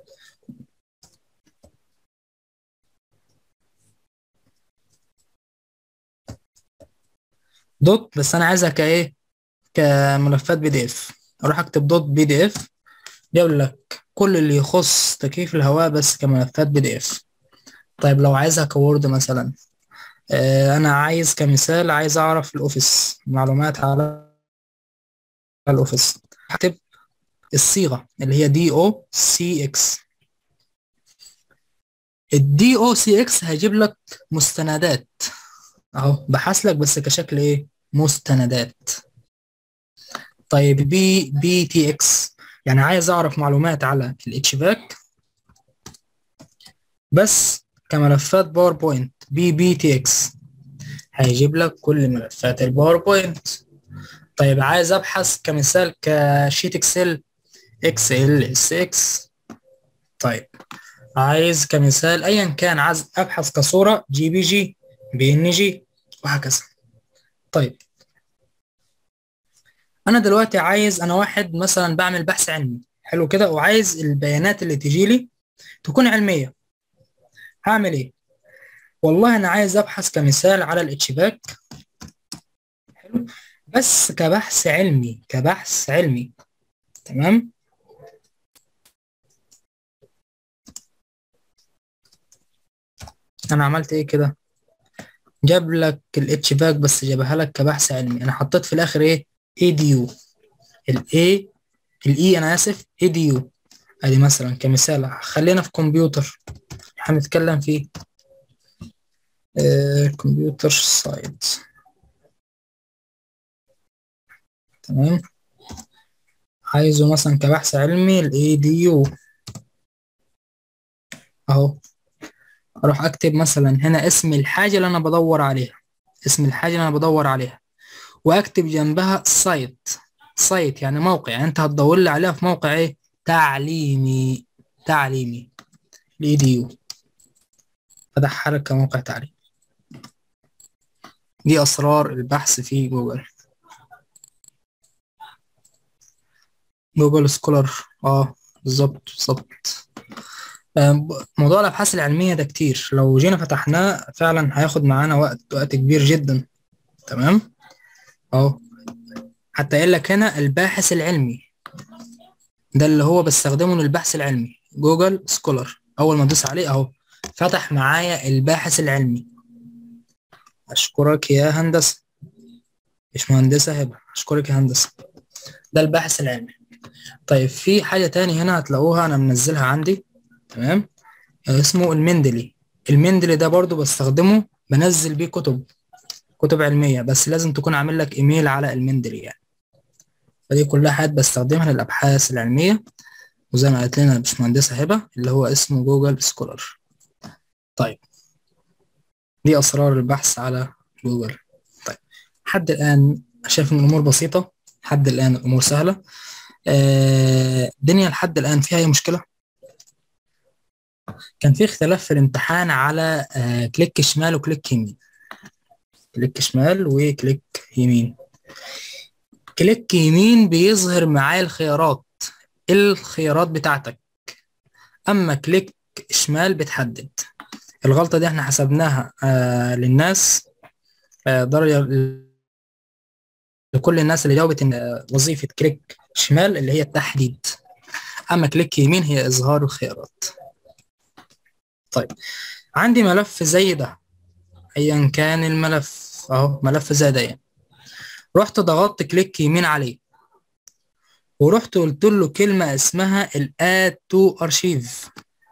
دوت بس انا عايزها كايه كملفات بي دي اف اروح اكتب دوت بي دي اف جاب لك كل اللي يخص تكييف الهواء بس كملفات بي دي اف طيب لو عايزها كوورد مثلا آه، انا عايز كمثال عايز اعرف الاوفيس معلومات على الاوفيس هكتب الصيغه اللي هي دي او سي اكس الدي او سي اكس هيجيب لك مستندات اهو بحث لك بس كشكل ايه مستندات طيب بي بي تي اكس يعني عايز اعرف معلومات على الاتش باك بس كملفات باوربوينت بي بي تي اكس هيجيب لك كل ملفات الباوربوينت طيب عايز ابحث كمثال كشيت اكسل اكس ال اس اكس طيب عايز كمثال ايا كان عايز ابحث كصوره جي بي جي بي ان جي وهكذا طيب انا دلوقتي عايز انا واحد مثلا بعمل بحث علمي حلو كده وعايز البيانات اللي تجي لي تكون علميه هعمل ايه والله انا عايز ابحث كمثال على الاتش باك حلو بس كبحث علمي كبحث علمي تمام انا عملت ايه كده جاب لك الاتش باك بس جابها لك كبحث علمي انا حطيت في الاخر ايه اي دي يو الاي الاي انا اسف اي دي يو ادي مثلا كمثال خلينا في كمبيوتر هنتكلم فيه كمبيوتر ساينس تمام عايزه مثلا كبحث علمي الاي دي يو اهو اروح اكتب مثلا هنا اسم الحاجة اللي انا بدور عليها اسم الحاجة اللي انا بدور عليها واكتب جنبها سايت سايت يعني موقع يعني انت هتدور لي عليها في موقع ايه تعليمي تعليمي الاي دي يو فتحها لك كموقع تعليمي دي اسرار البحث في جوجل جوجل سكولر اه بالظبط بالظبط موضوع الابحاث العلميه ده كتير لو جينا فتحناه فعلا هياخد معانا وقت وقت كبير جدا تمام اهو حتى قايل لك هنا الباحث العلمي ده اللي هو بستخدمه للبحث العلمي جوجل سكولر اول ما ادوس عليه اهو فتح معايا الباحث العلمي اشكرك يا هندسه مش مهندسه هبه اشكرك يا هندسه ده الباحث العلمي طيب في حاجة تاني هنا هتلاقوها أنا منزلها عندي تمام اسمه المندلي المندلي ده برضو بستخدمه بنزل بيه كتب كتب علمية بس لازم تكون عامل لك إيميل على المندلي يعني فدي كلها حاجات بستخدمها للأبحاث العلمية وزي ما قالت لنا الباشمهندسة هبة اللي هو اسمه جوجل سكولر طيب دي أسرار البحث على جوجل طيب حد الآن شايف إن الأمور بسيطة حد الآن الأمور سهلة آه، الدنيا لحد الآن فيها أي مشكلة كان في اختلاف في الامتحان على آه، كليك شمال وكليك يمين كليك شمال وكليك يمين كليك يمين بيظهر معايا الخيارات الخيارات بتاعتك اما كليك شمال بتحدد الغلطة دي احنا حسبناها آه للناس آه درجة لكل الناس اللي جاوبت ان وظيفة كليك شمال اللي هي التحديد اما كليك يمين هي اظهار الخيارات طيب عندي ملف زي ده ايا كان الملف اهو ملف زي ده يعني. رحت ضغطت كليك يمين عليه ورحت قلت له كلمة اسمها الاد تو ارشيف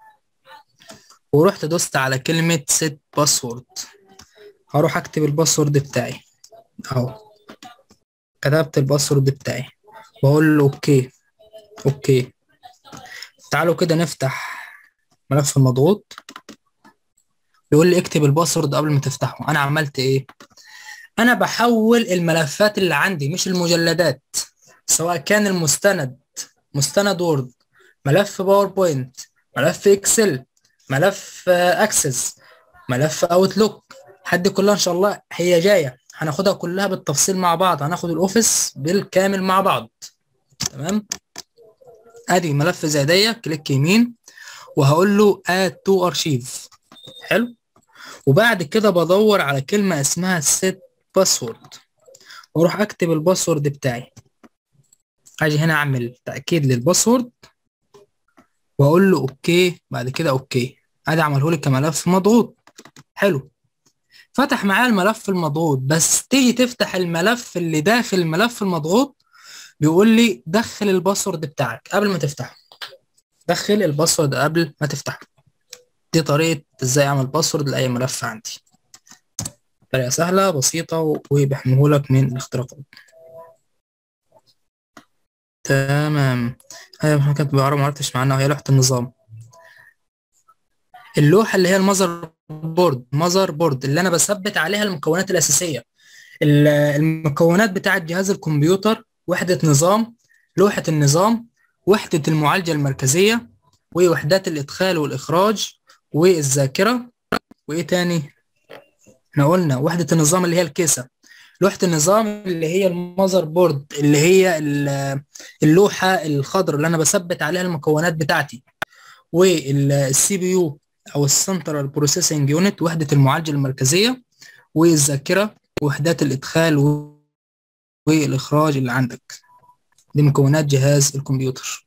ورحت دوست على كلمة set باسورد هروح اكتب الباسورد بتاعي اهو كتبت الباسورد بتاعي واقول له اوكي اوكي تعالوا كده نفتح ملف المضغوط يقول لي اكتب الباسورد قبل ما تفتحه انا عملت ايه انا بحول الملفات اللي عندي مش المجلدات سواء كان المستند مستند وورد ملف باوربوينت ملف اكسل ملف اكسس ملف اوتلوك حد كلها ان شاء الله هي جايه هناخدها كلها بالتفصيل مع بعض هناخد الاوفيس بالكامل مع بعض تمام ادي ملف زي ده كليك يمين وهقول له add to archive حلو وبعد كده بدور على كلمة اسمها set password واروح اكتب الباسورد بتاعي اجي هنا اعمل تأكيد للباسورد واقول له اوكي بعد كده اوكي ادي عمله لي كملف مضغوط حلو فتح معايا الملف المضغوط بس تيجي تفتح الملف اللي داخل الملف المضغوط بيقول لي دخل الباسورد بتاعك قبل ما تفتحه دخل الباسورد قبل ما تفتحه دي طريقة ازاي اعمل باسورد لأي ملف عندي طريقة سهلة بسيطة وبيحميهولك من الاختراقات تمام هي احنا كانت بعرف ما عرفتش معناها هي لوحة النظام اللوحة اللي هي المذر بورد مذر بورد اللي انا بثبت عليها المكونات الأساسية المكونات بتاعة جهاز الكمبيوتر وحدة نظام لوحة النظام وحدة المعالجة المركزية ووحدات الإدخال والإخراج والذاكرة وإيه تاني؟ احنا قلنا وحدة النظام اللي هي الكيسة لوحة النظام اللي هي المذر بورد اللي هي اللوحة الخضراء اللي أنا بثبت عليها المكونات بتاعتي والسي بي يو أو السنترال بروسيسنج يونت وحدة المعالجة المركزية والذاكرة وحدات الإدخال والإخراج اللي عندك دي مكونات جهاز الكمبيوتر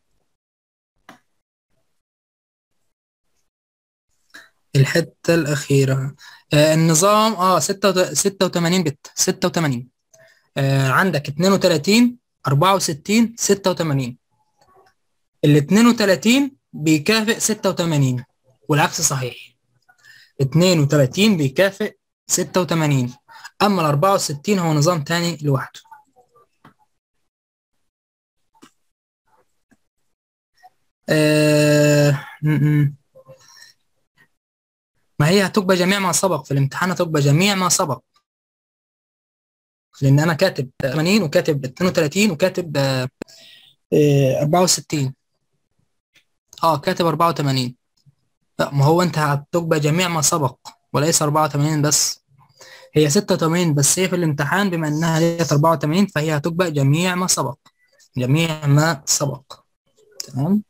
الحتة الأخيرة آه النظام اه ستة ستة وتمانين بت ستة وتمانين آه عندك اتنين وتلاتين أربعة وستين ستة وتمانين الاتنين وتلاتين بيكافئ ستة وتمانين والعكس صحيح اتنين وتلاتين بيكافئ ستة وتمانين أما الأربعة وستين هو نظام تاني لوحده آه ما هي هتبقى جميع ما سبق في الامتحان هتبقى جميع ما سبق لان انا كاتب 80 وكاتب 32 وكاتب 64 اه كاتب 84 لا ما هو انت هتبقى جميع ما سبق وليس 84 بس هي 86 بس هي في الامتحان بما انها ديت 84 فهي هتبقى جميع ما سبق جميع ما سبق تمام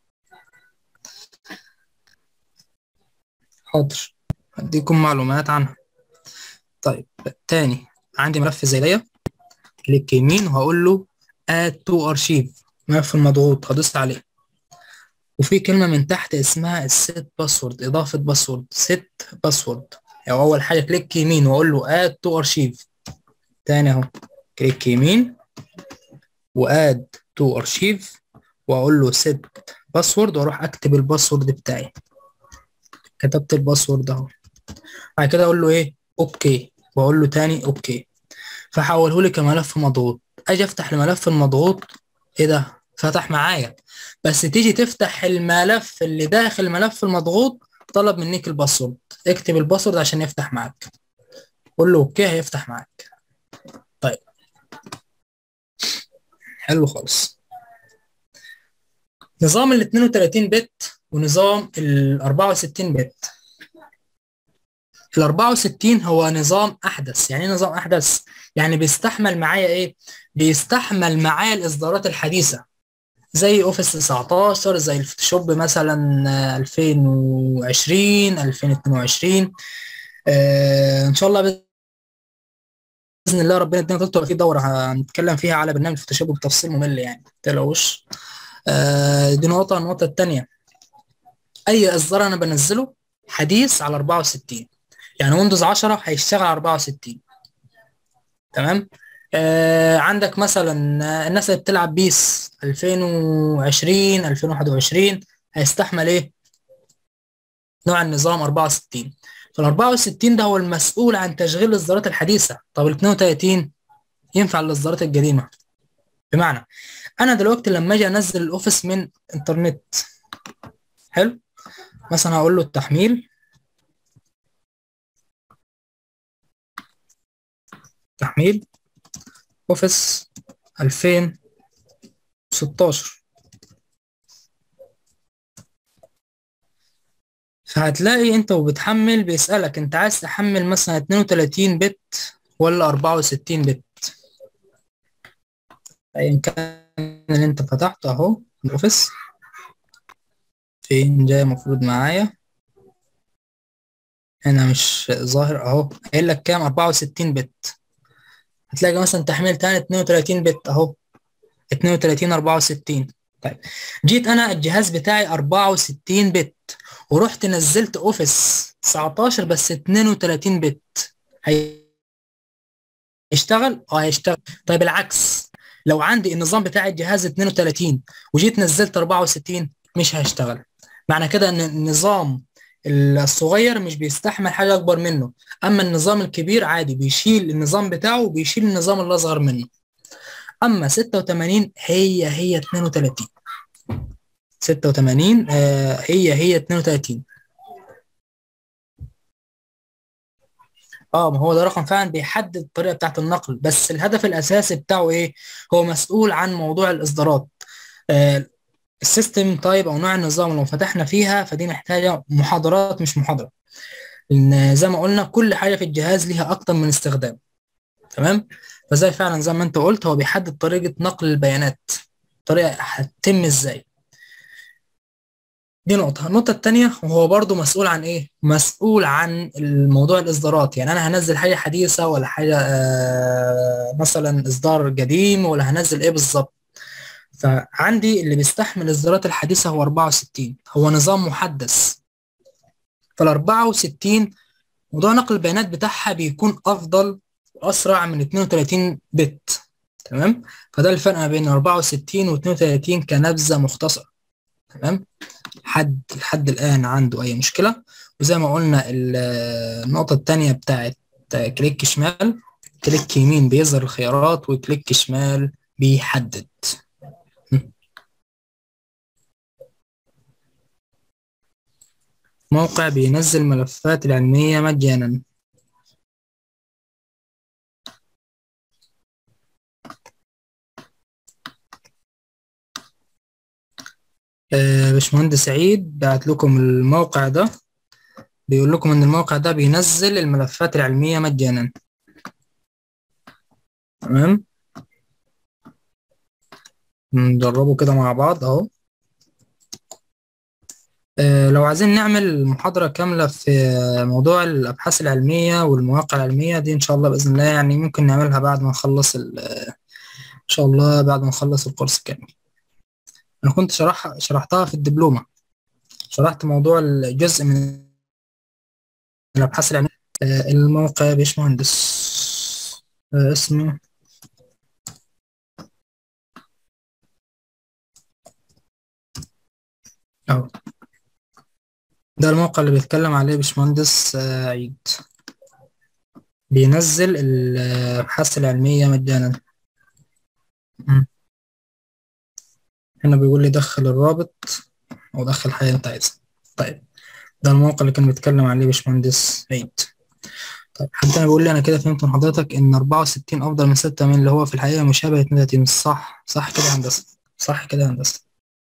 حاضر هديكم معلومات عنها طيب تاني عندي ملف زي ده كليك يمين وهقول له add to archive ملف المضغوط هدوس عليه وفي كلمة من تحت اسمها السيت باسورد إضافة باسورد سيت باسورد يعني أول حاجة كليك يمين وأقول له add to archive تاني أهو كليك يمين واد to archive واقول له set باسورد واروح اكتب الباسورد بتاعي كتبت الباسورد اهو بعد كده اقول له ايه اوكي واقول له تاني اوكي فحوله لي كملف مضغوط اجي افتح الملف المضغوط ايه ده فتح معايا بس تيجي تفتح الملف اللي داخل الملف المضغوط طلب منك الباسورد اكتب الباسورد عشان يفتح معاك قول له اوكي هيفتح معاك طيب حلو خالص نظام ال 32 بت ونظام ال 64 بت ال 64 هو نظام احدث يعني ايه نظام احدث يعني بيستحمل معايا ايه بيستحمل معايا الاصدارات الحديثه زي اوفيس 19 زي الفوتوشوب مثلا 2020 2022 آه ان شاء الله باذن الله ربنا يدينا طول في دوره هنتكلم فيها على برنامج الفوتوشوب بتفصيل ممل يعني ما تقلقوش آه دي نقطه النقطه الثانيه اي اصدار انا بنزله حديث على 64 يعني ويندوز 10 هيشتغل على 64 تمام آه عندك مثلا الناس اللي بتلعب بيس 2020 2021 هيستحمل ايه نوع النظام 64 فال 64 ده هو المسؤول عن تشغيل الاصدارات الحديثه طب ال 32 ينفع الاصدارات القديمه بمعنى انا دلوقتي لما اجي انزل الاوفيس من انترنت حلو مثلا هقول له التحميل تحميل اوفيس 2016 فهتلاقي انت وبتحمل بيسألك انت عايز تحمل مثلا 32 بت ولا 64 بت ايا كان اللي انت فتحته اهو الاوفيس فين جاي المفروض معايا هنا مش ظاهر اهو قايل لك كام 64 بت هتلاقي مثلا تحميل تاني 32 بت اهو 32 64 طيب جيت انا الجهاز بتاعي 64 بت ورحت نزلت اوفيس 19 بس 32 بت هيشتغل اه هيشتغل طيب العكس لو عندي النظام بتاع الجهاز 32 وجيت نزلت 64 مش هيشتغل معنى كده ان النظام الصغير مش بيستحمل حاجة أكبر منه أما النظام الكبير عادي بيشيل النظام بتاعه وبيشيل النظام اللي أصغر منه أما 86 هي هي 32 86 آه هي هي 32 اه ما هو ده رقم فعلا بيحدد الطريقه بتاعت النقل بس الهدف الاساسي بتاعه ايه هو مسؤول عن موضوع الاصدارات آه السيستم تايب او نوع النظام لو فتحنا فيها فدي محتاجه محاضرات مش محاضره لان زي ما قلنا كل حاجه في الجهاز ليها اكتر من استخدام تمام فزي فعلا زي ما انت قلت هو بيحدد طريقه نقل البيانات طريقه هتتم ازاي دي نقطة، النقطة التانية وهو برضو مسؤول عن إيه؟ مسؤول عن الموضوع الإصدارات، يعني أنا هنزل حاجة حديثة ولا حاجة آه مثلا إصدار قديم ولا هنزل إيه بالظبط؟ فعندي اللي بيستحمل الإصدارات الحديثة هو 64 هو نظام محدث فال 64 موضوع نقل البيانات بتاعها بيكون أفضل وأسرع من 32 بت تمام فده الفرق ما بين 64 و 32 كنبذة مختصرة تمام حد لحد الآن عنده أي مشكلة وزي ما قلنا النقطة التانية بتاعت كليك شمال كليك يمين بيظهر الخيارات وكليك شمال بيحدد موقع بينزل ملفات العلمية مجانا آه باشمهندس سعيد بعت لكم الموقع ده بيقول لكم ان الموقع ده بينزل الملفات العلمية مجانا تمام نجربه كده مع بعض اهو آه لو عايزين نعمل محاضرة كاملة في موضوع الأبحاث العلمية والمواقع العلمية دي إن شاء الله بإذن الله يعني ممكن نعملها بعد ما نخلص إن شاء الله بعد ما نخلص الكورس كامل أنا كنت شرح شرحتها في الدبلومة شرحت موضوع الجزء من الأبحاث العلمية آه الموقع يا باشمهندس آه اسمه اهو ده الموقع اللي بيتكلم عليه باشمهندس آه، عيد بينزل الأبحاث العلمية مجانا مم. هنا بيقول لي دخل الرابط أو دخل حاجة أنت عايزها طيب ده الموقع اللي كان بيتكلم عليه باشمهندس عيد طيب حد تاني بيقول لي أنا كده فهمت من حضرتك إن 64 أفضل من 6 من اللي هو في الحقيقة مشابه 32 صح صح كده يا هندسة صح كده يا هندسة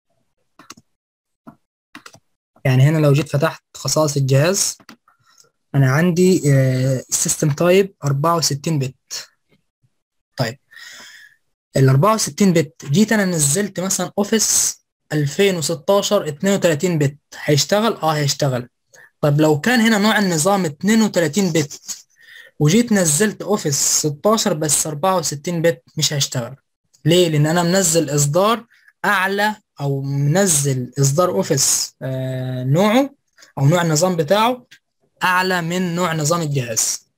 يعني هنا لو جيت فتحت خصائص الجهاز أنا عندي السيستم تايب 64 بت طيب ال 64 بت جيت انا نزلت مثلا اوفيس 2016 32 بت هيشتغل اه هيشتغل طب لو كان هنا نوع النظام 32 بت وجيت نزلت اوفيس 16 بس 64 بت مش هيشتغل ليه لان انا منزل اصدار اعلى او منزل اصدار اوفيس آه نوعه او نوع النظام بتاعه اعلى من نوع نظام الجهاز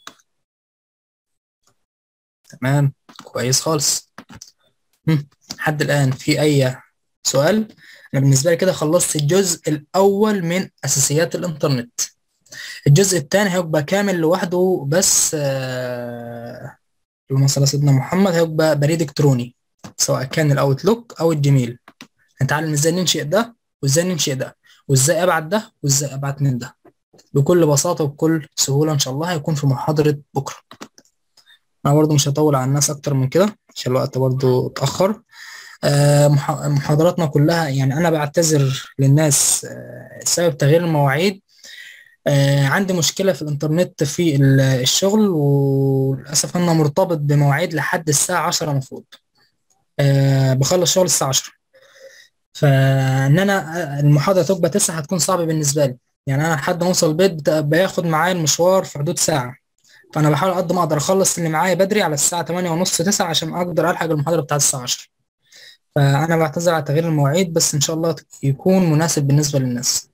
تمام كويس خالص هم، لحد الآن في أي سؤال أنا بالنسبة لي كده خلصت الجزء الأول من أساسيات الإنترنت الجزء الثاني هيبقى كامل لوحده بس آه، اللهم صل على سيدنا محمد هيبقى بريد إلكتروني سواء كان الأوتلوك أو الجيميل هنتعلم إزاي ننشئ ده وإزاي ننشئ ده وإزاي أبعت ده وإزاي أبعت من ده بكل بساطة وبكل سهولة إن شاء الله هيكون في محاضرة بكرة أنا برضو مش هطول على الناس أكتر من كده عشان الوقت برضو اتأخر آه، مح- محاضراتنا كلها يعني أنا بعتذر للناس آه، سبب تغيير المواعيد آه، عندي مشكلة في الإنترنت في ال- الشغل وللأسف أنا مرتبط بمواعيد لحد الساعة عشرة المفروض آه، بخلص شغل الساعة عشرة فإن أنا المحاضرة تبقى تسعة هتكون صعبة بالنسبة لي يعني أنا لحد ما أوصل البيت بت- بياخد معايا المشوار في حدود ساعة فأنا بحاول قد ما أقدر أخلص اللي معايا بدري على الساعة تمانية ونص تسعة عشان أقدر ألحق المحاضرة بتاعت الساعة عشرة فأنا بعتذر على تغيير المواعيد بس إن شاء الله يكون مناسب بالنسبة للناس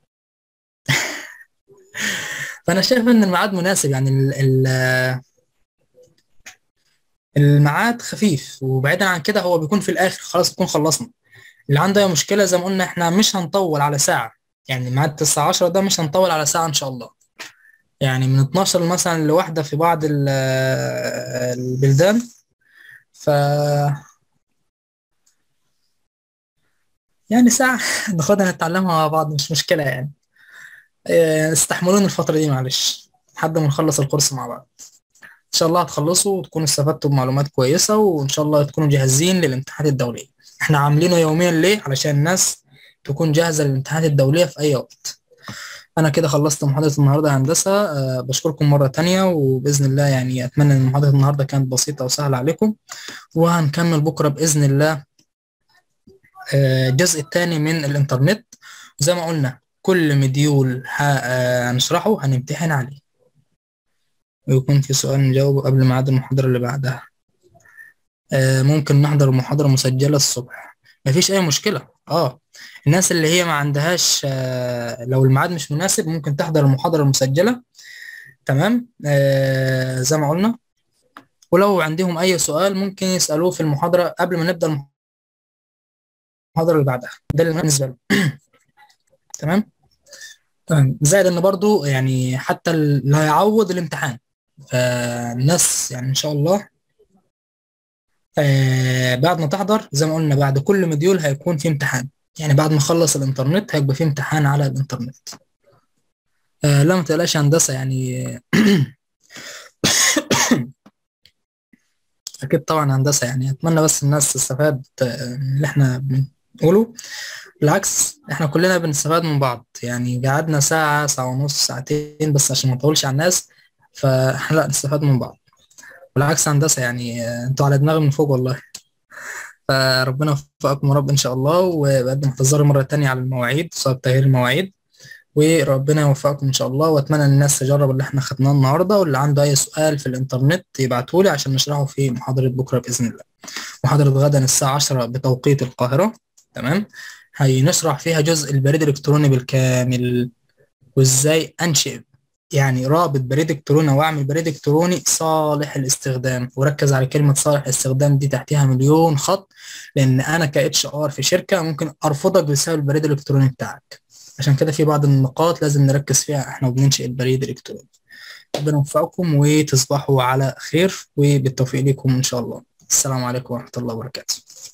فأنا شايف إن الميعاد مناسب يعني ال- ال- الميعاد خفيف وبعيدا عن كده هو بيكون في الآخر خلاص نكون خلصنا اللي عنده أي مشكلة زي ما قلنا إحنا مش هنطول على ساعة يعني ميعاد الساعة 10 ده مش هنطول على ساعة إن شاء الله يعني من 12 مثلا لواحدة في بعض ال- البلدان ف يعني ساعة ناخدها نتعلمها مع بعض مش مشكلة يعني إيه، استحملوني الفترة دي معلش لحد ما نخلص الكورس مع بعض إن شاء الله هتخلصوا وتكونوا استفدتوا بمعلومات كويسة وإن شاء الله تكونوا جاهزين للامتحانات الدولية إحنا عاملينه يوميا ليه؟ علشان الناس تكون جاهزة للامتحانات الدولية في أي وقت أنا كده خلصت محاضرة النهاردة يا هندسة أه بشكركم مرة تانية وبإذن الله يعني أتمنى إن محاضرة النهاردة كانت بسيطة وسهلة عليكم وهنكمل بكرة بإذن الله آه، الجزء الثاني من الإنترنت زي ما قلنا كل مديول ه- آه، هنشرحه هنمتحن عليه ويكون في سؤال نجاوبه قبل ميعاد المحاضرة اللي بعدها آه، ممكن نحضر محاضرة مسجلة الصبح مفيش أي مشكلة اه الناس اللي هي ما عندهاش آه، لو الميعاد مش مناسب ممكن تحضر المحاضرة المسجلة تمام آه، زي ما قلنا ولو عندهم أي سؤال ممكن يسألوه في المحاضرة قبل ما نبدأ المحاضرة اللي بعدها ده اللي بالنسبة له تمام تمام زائد ان برضو يعني حتى اللي هيعوض الامتحان فالناس يعني ان شاء الله آه بعد ما تحضر زي ما قلنا بعد كل مديول هيكون في امتحان يعني بعد ما اخلص الانترنت هيبقى في امتحان على الانترنت آه لا ما تقلقش يا هندسة يعني اكيد طبعا هندسة يعني اتمنى بس الناس تستفاد آه، من اللي احنا بنقوله بالعكس احنا كلنا بنستفاد من بعض يعني قعدنا ساعة ساعة ونص ساعتين بس عشان ما نطولش على الناس فاحنا لا نستفاد من بعض بالعكس هندسة يعني آه، انتوا على دماغي من فوق والله فربنا يوفقكم يا رب ان شاء الله وبقدم اعتذاري مرة تانية على المواعيد بسبب تغيير المواعيد وربنا يوفقكم ان شاء الله واتمنى ان الناس تجرب اللي احنا خدناه النهارده واللي عنده اي سؤال في الانترنت يبعتهولي عشان نشرحه في محاضرة بكرة بإذن الله محاضرة غدا الساعة 10 بتوقيت القاهرة تمام هنشرح فيها جزء البريد الإلكتروني بالكامل وإزاي أنشئ يعني رابط بريد الكتروني او اعمل بريد الكتروني صالح الاستخدام وركز على كلمه صالح الاستخدام دي تحتها مليون خط لان انا ك اتش ار في شركه ممكن ارفضك بسبب البريد الالكتروني بتاعك عشان كده في بعض النقاط لازم نركز فيها احنا وبننشئ البريد الالكتروني ربنا يوفقكم وتصبحوا على خير وبالتوفيق لكم ان شاء الله السلام عليكم ورحمه الله وبركاته